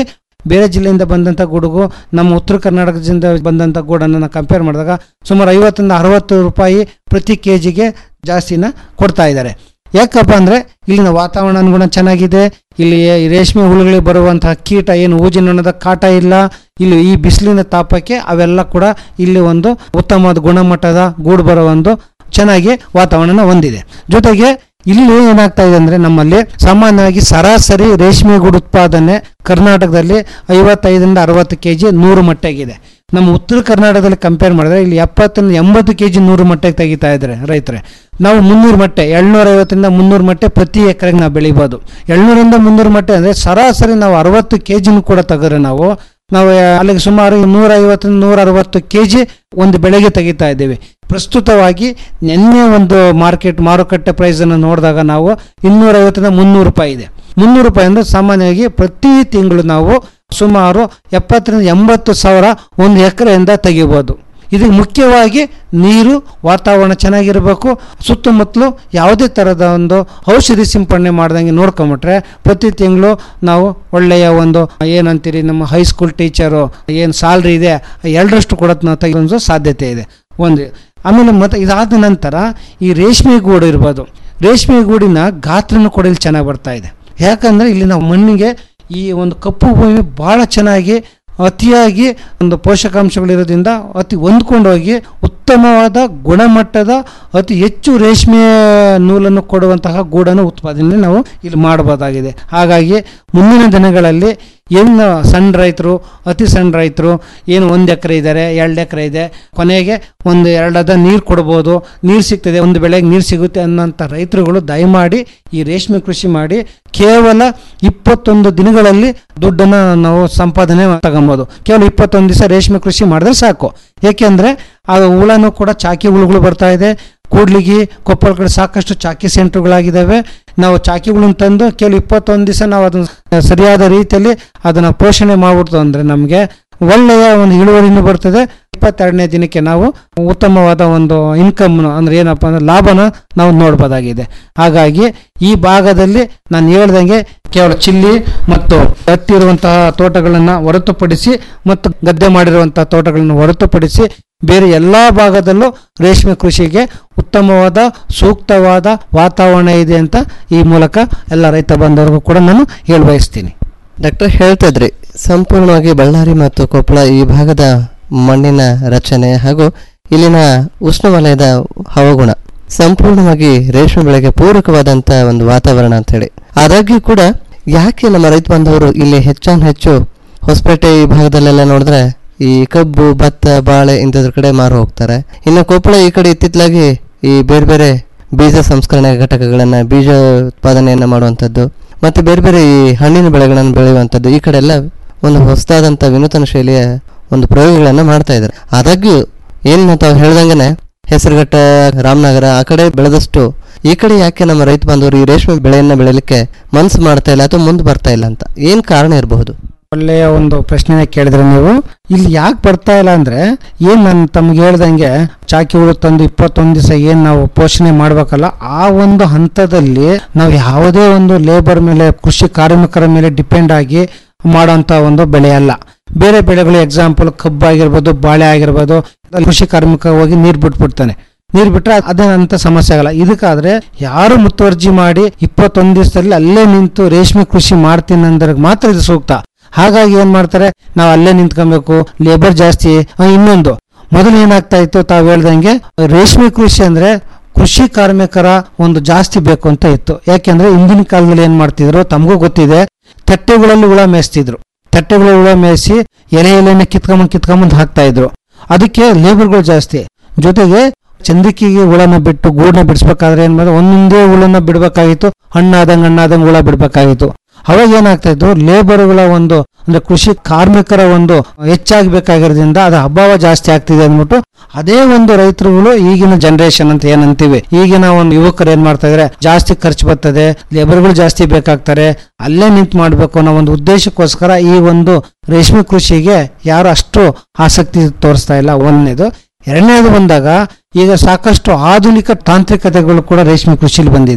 Speaker 16: ಬೇರೆ ಜಿಲ್ಲೆಯಿಂದ ಬಂದಂಥ ಗೂಡುಗೂ ನಮ್ಮ ಉತ್ತರ ಕರ್ನಾಟಕದಿಂದ ಬಂದಂಥ ಗೂಡನ್ನು ನಾವು ಕಂಪೇರ್ ಮಾಡಿದಾಗ ಸುಮಾರು ಐವತ್ತರಿಂದ ಅರವತ್ತು ರೂಪಾಯಿ ಪ್ರತಿ ಕೆ ಜಿಗೆ ಜಾಸ್ತಿನ ಕೊಡ್ತಾ ಇದ್ದಾರೆ ಯಾಕಪ್ಪ ಅಂದರೆ ಇಲ್ಲಿನ ವಾತಾವರಣ ಗುಣ ಚೆನ್ನಾಗಿದೆ ಇಲ್ಲಿ ಈ ರೇಷ್ಮೆ ಹುಳುಗಳಿಗೆ ಬರುವಂತಹ ಕೀಟ ಏನು ಊಜಿನೊಣದ ಕಾಟ ಇಲ್ಲ ಇಲ್ಲಿ ಈ ಬಿಸಿಲಿನ ತಾಪಕ್ಕೆ ಅವೆಲ್ಲ ಕೂಡ ಇಲ್ಲಿ ಒಂದು ಉತ್ತಮವಾದ ಗುಣಮಟ್ಟದ ಗೂಡು ಬರೋ ಒಂದು ಚೆನ್ನಾಗಿ ವಾತಾವರಣ ಹೊಂದಿದೆ ಜೊತೆಗೆ ಇಲ್ಲಿ ಏನಾಗ್ತಾ ಇದೆ ಅಂದ್ರೆ ನಮ್ಮಲ್ಲಿ ಸಾಮಾನ್ಯವಾಗಿ ಸರಾಸರಿ ರೇಷ್ಮೆ ಗೂಡು ಉತ್ಪಾದನೆ ಕರ್ನಾಟಕದಲ್ಲಿ ಐವತ್ತೈದರಿಂದ ಅರವತ್ತು ಕೆ ಜಿ ನೂರು ಮಟ್ಟಿಗಿದೆ ನಮ್ಮ ಉತ್ತರ ಕರ್ನಾಟಕದಲ್ಲಿ ಕಂಪೇರ್ ಮಾಡಿದ್ರೆ ಇಲ್ಲಿ ಎಪ್ಪತ್ತರಿಂದ ಎಂಬತ್ತು ಕೆ ಜಿ ನೂರು ಮಟ್ಟಿಗೆ ತೆಗಿತಾ ಇದ್ದಾರೆ ರೈತರೆ ನಾವು ಮುನ್ನೂರು ಮಟ್ಟೆ ಏಳ್ನೂರ ಐವತ್ತರಿಂದ ಮುನ್ನೂರು ಮಟ್ಟೆ ಪ್ರತಿ ಎಕರೆಗೆ ನಾವು ಬೆಳಿಬೋದು ಏಳ್ನೂರಿಂದ ಮುನ್ನೂರು ಮಟ್ಟೆ ಅಂದರೆ ಸರಾಸರಿ ನಾವು ಅರವತ್ತು ಕೆ ಜಿನೂ ಕೂಡ ತೆಗೆದ್ರೆ ನಾವು ನಾವು ಅಲ್ಲಿಗೆ ಸುಮಾರು ನೂರ ಐವತ್ತರಿಂದ ನೂರ ಅರವತ್ತು ಕೆ ಜಿ ಒಂದು ಬೆಳೆಗೆ ತೆಗಿತಾ ಇದ್ದೀವಿ ಪ್ರಸ್ತುತವಾಗಿ ನಿನ್ನೆ ಒಂದು ಮಾರ್ಕೆಟ್ ಮಾರುಕಟ್ಟೆ ಪ್ರೈಸನ್ನು ನೋಡಿದಾಗ ನಾವು ಇನ್ನೂರ ಐವತ್ತರಿಂದ ಮುನ್ನೂರು ರೂಪಾಯಿ ಇದೆ ಮುನ್ನೂರು ರೂಪಾಯಿ ಅಂದರೆ ಸಾಮಾನ್ಯವಾಗಿ ಪ್ರತಿ ತಿಂಗಳು ನಾವು ಸುಮಾರು ಎಪ್ಪತ್ತರಿಂದ ಎಂಬತ್ತು ಸಾವಿರ ಒಂದು ಎಕರೆಯಿಂದ ತೆಗಿಬೋದು ಇದಕ್ಕೆ ಮುಖ್ಯವಾಗಿ ನೀರು ವಾತಾವರಣ ಚೆನ್ನಾಗಿರಬೇಕು ಸುತ್ತಮುತ್ತಲು ಯಾವುದೇ ಥರದ ಒಂದು ಔಷಧಿ ಸಿಂಪಡಣೆ ಮಾಡ್ದಂಗೆ ನೋಡ್ಕೊಂಬಿಟ್ರೆ ಪ್ರತಿ ತಿಂಗಳು ನಾವು ಒಳ್ಳೆಯ ಒಂದು ಏನಂತೀರಿ ನಮ್ಮ ಹೈಸ್ಕೂಲ್ ಟೀಚರು ಏನು ಸ್ಯಾಲ್ರಿ ಇದೆ ಎರಡರಷ್ಟು ಕೂಡ ನಾವು ತೆಗೆಯೋ ಸಾಧ್ಯತೆ ಇದೆ ಒಂದು ಆಮೇಲೆ ಮತ್ತೆ ಇದಾದ ನಂತರ ಈ ರೇಷ್ಮೆ ಗೂಡು ಇರ್ಬೋದು ರೇಷ್ಮೆ ಗೂಡಿನ ಗಾತ್ರನೂ ಕೂಡ ಇಲ್ಲಿ ಚೆನ್ನಾಗಿ ಬರ್ತಾ ಇದೆ ಯಾಕಂದರೆ ಇಲ್ಲಿ ನಾವು ಮಣ್ಣಿಗೆ ಈ ಒಂದು ಕಪ್ಪು ಭೂಮಿ ಭಾಳ ಚೆನ್ನಾಗಿ ಅತಿಯಾಗಿ ಒಂದು ಪೋಷಕಾಂಶಗಳಿರೋದ್ರಿಂದ ಅತಿ ಹೊಂದ್ಕೊಂಡೋಗಿ ಉತ್ತಮವಾದ ಗುಣಮಟ್ಟದ ಅತಿ ಹೆಚ್ಚು ರೇಷ್ಮೆ ನೂಲನ್ನು ಕೊಡುವಂತಹ ಗೂಡನ್ನು ಉತ್ಪಾದನೆ ನಾವು ಇಲ್ಲಿ ಮಾಡಬಹುದಾಗಿದೆ ಹಾಗಾಗಿ ಮುಂದಿನ ದಿನಗಳಲ್ಲಿ ಏನು ಸಣ್ಣ ರೈತರು ಅತಿ ಸಣ್ಣ ರೈತರು ಏನು ಒಂದು ಎಕರೆ ಇದ್ದಾರೆ ಎರಡು ಎಕರೆ ಇದೆ ಕೊನೆಗೆ ಒಂದು ಎರಡದ ನೀರು ಕೊಡ್ಬೋದು ನೀರು ಸಿಗ್ತದೆ ಒಂದು ಬೆಳೆಗೆ ನೀರು ಸಿಗುತ್ತೆ ಅನ್ನೋಂಥ ರೈತರುಗಳು ದಯಮಾಡಿ ಈ ರೇಷ್ಮೆ ಕೃಷಿ ಮಾಡಿ ಕೇವಲ ಇಪ್ಪತ್ತೊಂದು ದಿನಗಳಲ್ಲಿ ದುಡ್ಡನ್ನು ನಾವು ಸಂಪಾದನೆ ತಗೊಬೋದು ಕೇವಲ ಇಪ್ಪತ್ತೊಂದು ದಿವಸ ರೇಷ್ಮೆ ಕೃಷಿ ಮಾಡಿದ್ರೆ ಸಾಕು ಏಕೆಂದರೆ ಆ ಹುಳನೂ ಕೂಡ ಚಾಕಿ ಹುಳುಗಳು ಬರ್ತಾ ಇದೆ ಕೂಡ್ಲಿಗಿ ಕೊಪ್ಪಳ ಕಡೆ ಸಾಕಷ್ಟು ಚಾಕಿ ಸೆಂಟರ್ಗಳಾಗಿದ್ದಾವೆ ನಾವು ಚಾಕಿಗಳನ್ನು ತಂದು ಕೇವಲ ಇಪ್ಪತ್ತೊಂದು ದಿವಸ ನಾವು ಅದನ್ನು ಸರಿಯಾದ ರೀತಿಯಲ್ಲಿ ಅದನ್ನು ಪೋಷಣೆ ಮಾಡ್ಬಿಡ್ತು ಅಂದರೆ ನಮಗೆ ಒಳ್ಳೆಯ ಒಂದು ಇಳುವರಿನೂ ಬರ್ತದೆ ಇಪ್ಪತ್ತೆರಡನೇ ದಿನಕ್ಕೆ ನಾವು ಉತ್ತಮವಾದ ಒಂದು ಇನ್ಕಮ್ ಅಂದ್ರೆ ಏನಪ್ಪ ಅಂದ್ರೆ ಲಾಭನ ನಾವು ನೋಡ್ಬೋದಾಗಿದೆ ಹಾಗಾಗಿ ಈ ಭಾಗದಲ್ಲಿ ನಾನು ಹೇಳ್ದಂಗೆ ಕೇವಲ ಚಿಲ್ಲಿ ಮತ್ತು ಹತ್ತಿ ಇರುವಂತಹ ತೋಟಗಳನ್ನು ಹೊರತುಪಡಿಸಿ ಮತ್ತು ಗದ್ದೆ ಮಾಡಿರುವಂತಹ ತೋಟಗಳನ್ನು ಹೊರತುಪಡಿಸಿ ಬೇರೆ ಎಲ್ಲ ಭಾಗದಲ್ಲೂ ರೇಷ್ಮೆ ಕೃಷಿಗೆ ಉತ್ತಮವಾದ ಸೂಕ್ತವಾದ ವಾತಾವರಣ ಇದೆ ಅಂತ ಈ ಮೂಲಕ ಎಲ್ಲ ರೈತ ಬಾಂಧವರಿಗೂ ಕೂಡ ನಾನು ಹೇಳಿ ಬಯಸ್ತೀನಿ
Speaker 15: ಡಾಕ್ಟರ್ ಹೇಳ್ತಾ ಇದ್ರಿ ಸಂಪೂರ್ಣವಾಗಿ ಬಳ್ಳಾರಿ ಮತ್ತು ಕೊಪ್ಪಳ ಈ ಭಾಗದ ಮಣ್ಣಿನ ರಚನೆ ಹಾಗೂ ಇಲ್ಲಿನ ಉಷ್ಣವಲಯದ ಹವಾಗುಣ ಸಂಪೂರ್ಣವಾಗಿ ರೇಷ್ಮೆ ಬೆಳೆಗೆ ಪೂರಕವಾದಂತ ಒಂದು ವಾತಾವರಣ ಅಂತ ಹೇಳಿ ಆದಾಗ್ಯೂ ಕೂಡ ಯಾಕೆ ನಮ್ಮ ರೈತ ಬಾಂಧವರು ಇಲ್ಲಿ ಹೆಚ್ಚಾನ್ ಹೆಚ್ಚು ಹೊಸಪೇಟೆ ಈ ಭಾಗದಲ್ಲೆಲ್ಲ ನೋಡಿದ್ರೆ ಈ ಕಬ್ಬು ಭತ್ತ ಬಾಳೆ ಇಂಥದ್ರ ಕಡೆ ಮಾರು ಹೋಗ್ತಾರೆ ಇನ್ನು ಕೊಪ್ಪಳ ಈ ಕಡೆ ಇತ್ತಿತ್ತಲಾಗಿ ಈ ಬೇರೆ ಬೇರೆ ಬೀಜ ಸಂಸ್ಕರಣೆ ಘಟಕಗಳನ್ನ ಬೀಜ ಉತ್ಪಾದನೆಯನ್ನ ಮಾಡುವಂಥದ್ದು ಮತ್ತೆ ಬೇರೆ ಬೇರೆ ಈ ಹಣ್ಣಿನ ಬೆಳೆಗಳನ್ನು ಬೆಳೆಯುವಂಥದ್ದು ಈ ಕಡೆ ಎಲ್ಲ ಒಂದು ಹೊಸದಾದಂಥ ವಿನೂತನ ಶೈಲಿಯ ಒಂದು ಪ್ರಯೋಗಗಳನ್ನು ಮಾಡ್ತಾ ಇದ್ದಾರೆ ಆದಾಗ್ಯೂ ಏನು ತಾವು ಹೇಳ್ದಂಗೆನೆ ಹೆಸರುಘಟ್ಟ ರಾಮನಗರ ಆ ಕಡೆ ಬೆಳೆದಷ್ಟು ಈ ಕಡೆ ಯಾಕೆ ನಮ್ಮ ರೈತ ಬಾಂಧವರು ಈ ರೇಷ್ಮೆ ಬೆಳೆಯನ್ನ ಬೆಳೆಯಲಿಕ್ಕೆ ಮನ್ಸು ಮಾಡ್ತಾ ಇಲ್ಲ ಅಥವಾ ಮುಂದೆ ಬರ್ತಾ ಇಲ್ಲ ಅಂತ ಏನ್ ಕಾರಣ ಇರಬಹುದು
Speaker 16: ಒಳ್ಳೆಯ ಒಂದು ಪ್ರಶ್ನೆ ಕೇಳಿದ್ರೆ ನೀವು ಇಲ್ಲಿ ಯಾಕೆ ಬರ್ತಾ ಇಲ್ಲ ಅಂದ್ರೆ ಏನ್ ನಾನು ತಮ್ಗೆ ಹೇಳ್ದಂಗೆ ಚಾಕಿ ಹುಳು ತಂದು ಇಪ್ಪತ್ತೊಂದು ದಿವಸ ಏನ್ ನಾವು ಪೋಷಣೆ ಮಾಡ್ಬೇಕಲ್ಲ ಆ ಒಂದು ಹಂತದಲ್ಲಿ ನಾವು ಯಾವುದೇ ಒಂದು ಲೇಬರ್ ಮೇಲೆ ಕೃಷಿ ಕಾರ್ಮಿಕರ ಮೇಲೆ ಡಿಪೆಂಡ್ ಆಗಿ ಮಾಡೋಂಥ ಒಂದು ಬೆಳೆ ಅಲ್ಲ ಬೇರೆ ಬೆಳೆಗಳು ಎಕ್ಸಾಂಪಲ್ ಕಬ್ಬು ಆಗಿರ್ಬೋದು ಬಾಳೆ ಆಗಿರ್ಬೋದು ಅಲ್ಲಿ ಕೃಷಿ ಕಾರ್ಮಿಕ ಹೋಗಿ ನೀರು ಬಿಟ್ಬಿಡ್ತಾನೆ ನೀರು ಬಿಟ್ರೆ ಅದೇನಂತ ಸಮಸ್ಯೆ ಆಗಲ್ಲ ಇದಕ್ಕಾದ್ರೆ ಯಾರು ಮುತುವರ್ಜಿ ಮಾಡಿ ಇಪ್ಪತ್ತೊಂದು ದಿವಸದಲ್ಲಿ ಅಲ್ಲೇ ನಿಂತು ರೇಷ್ಮೆ ಕೃಷಿ ಮಾಡ್ತೀನಿ ಅಂದ್ರೆ ಮಾತ್ರ ಇದು ಸೂಕ್ತ ಹಾಗಾಗಿ ಏನ್ ಮಾಡ್ತಾರೆ ನಾವು ಅಲ್ಲೇ ನಿಂತ್ಕೊಬೇಕು ಲೇಬರ್ ಜಾಸ್ತಿ ಆ, ಇನ್ನೊಂದು ಮೊದಲು ಏನಾಗ್ತಾ ಇತ್ತು ತಾವು ಹೇಳ್ದಂಗೆ ರೇಷ್ಮೆ ಕೃಷಿ ಅಂದ್ರೆ ಕೃಷಿ ಕಾರ್ಮಿಕರ ಒಂದು ಜಾಸ್ತಿ ಬೇಕು ಅಂತ ಇತ್ತು ಯಾಕೆಂದ್ರೆ ಹಿಂದಿನ ಕಾಲದಲ್ಲಿ ಏನ್ ಮಾಡ್ತಿದ್ರು ತಮಗೂ ಗೊತ್ತಿದೆ ತಟ್ಟೆಗಳಲ್ಲಿ ಹುಳ ಮೇಯಿಸ್ತಿದ್ರು ತಟ್ಟೆಗಳ ಹುಳ ಮೇಯಿಸಿ ಎಲೆ ಎಲೆನ ಕಿತ್ಕೊಂಬಂದ್ ಕಿತ್ಕೊಂಬಂದ್ ಹಾಕ್ತಾ ಇದ್ರು ಅದಕ್ಕೆ ಲೇಬರ್ಗಳು ಜಾಸ್ತಿ ಜೊತೆಗೆ ಚಂದಿಕಿಗೆ ಹುಳನ ಬಿಟ್ಟು ಗೂಡನ್ನ ಬಿಡಿಸ್ಬೇಕಾದ್ರೆ ಏನ್ ಮಾಡಿದ್ರೆ ಒಂದೊಂದೇ ಹುಳನ ಬಿಡ್ಬೇಕಾಗಿತ್ತು ಹಣ್ಣಾದಂಗ್ ಹಣ್ಣಾದಂಗ್ ಹುಳ ಬಿಡ್ಬೇಕಾಗಿತ್ತು ಅವಾಗ ಏನಾಗ್ತಾ ಇತ್ತು ಲೇಬರ್ಗಳ ಒಂದು ಅಂದ್ರೆ ಕೃಷಿ ಕಾರ್ಮಿಕರ ಒಂದು ಹೆಚ್ಚಾಗಬೇಕಾಗಿರೋದ್ರಿಂದ ಅದು ಅಭಾವ ಜಾಸ್ತಿ ಆಗ್ತಿದೆ ಅಂದ್ಬಿಟ್ಟು ಅದೇ ಒಂದು ರೈತರುಗಳು ಈಗಿನ ಜನರೇಷನ್ ಅಂತ ಏನಂತೀವಿ ಈಗಿನ ಒಂದು ಯುವಕರು ಏನ್ ಮಾಡ್ತಾ ಇದಾರೆ ಜಾಸ್ತಿ ಖರ್ಚು ಬರ್ತದೆ ಲೇಬರ್ಗಳು ಜಾಸ್ತಿ ಬೇಕಾಗ್ತಾರೆ ಅಲ್ಲೇ ನಿಂತು ಮಾಡ್ಬೇಕು ಅನ್ನೋ ಒಂದು ಉದ್ದೇಶಕ್ಕೋಸ್ಕರ ಈ ಒಂದು ರೇಷ್ಮೆ ಕೃಷಿಗೆ ಯಾರು ಅಷ್ಟು ಆಸಕ್ತಿ ತೋರಿಸ್ತಾ ಇಲ್ಲ ಒಂದನೇದು ಎರಡನೇದು ಬಂದಾಗ ಈಗ ಸಾಕಷ್ಟು ಆಧುನಿಕ ತಾಂತ್ರಿಕತೆಗಳು ಕೂಡ ರೇಷ್ಮೆ ಕೃಷಿಲಿ ಬಂದಿದೆ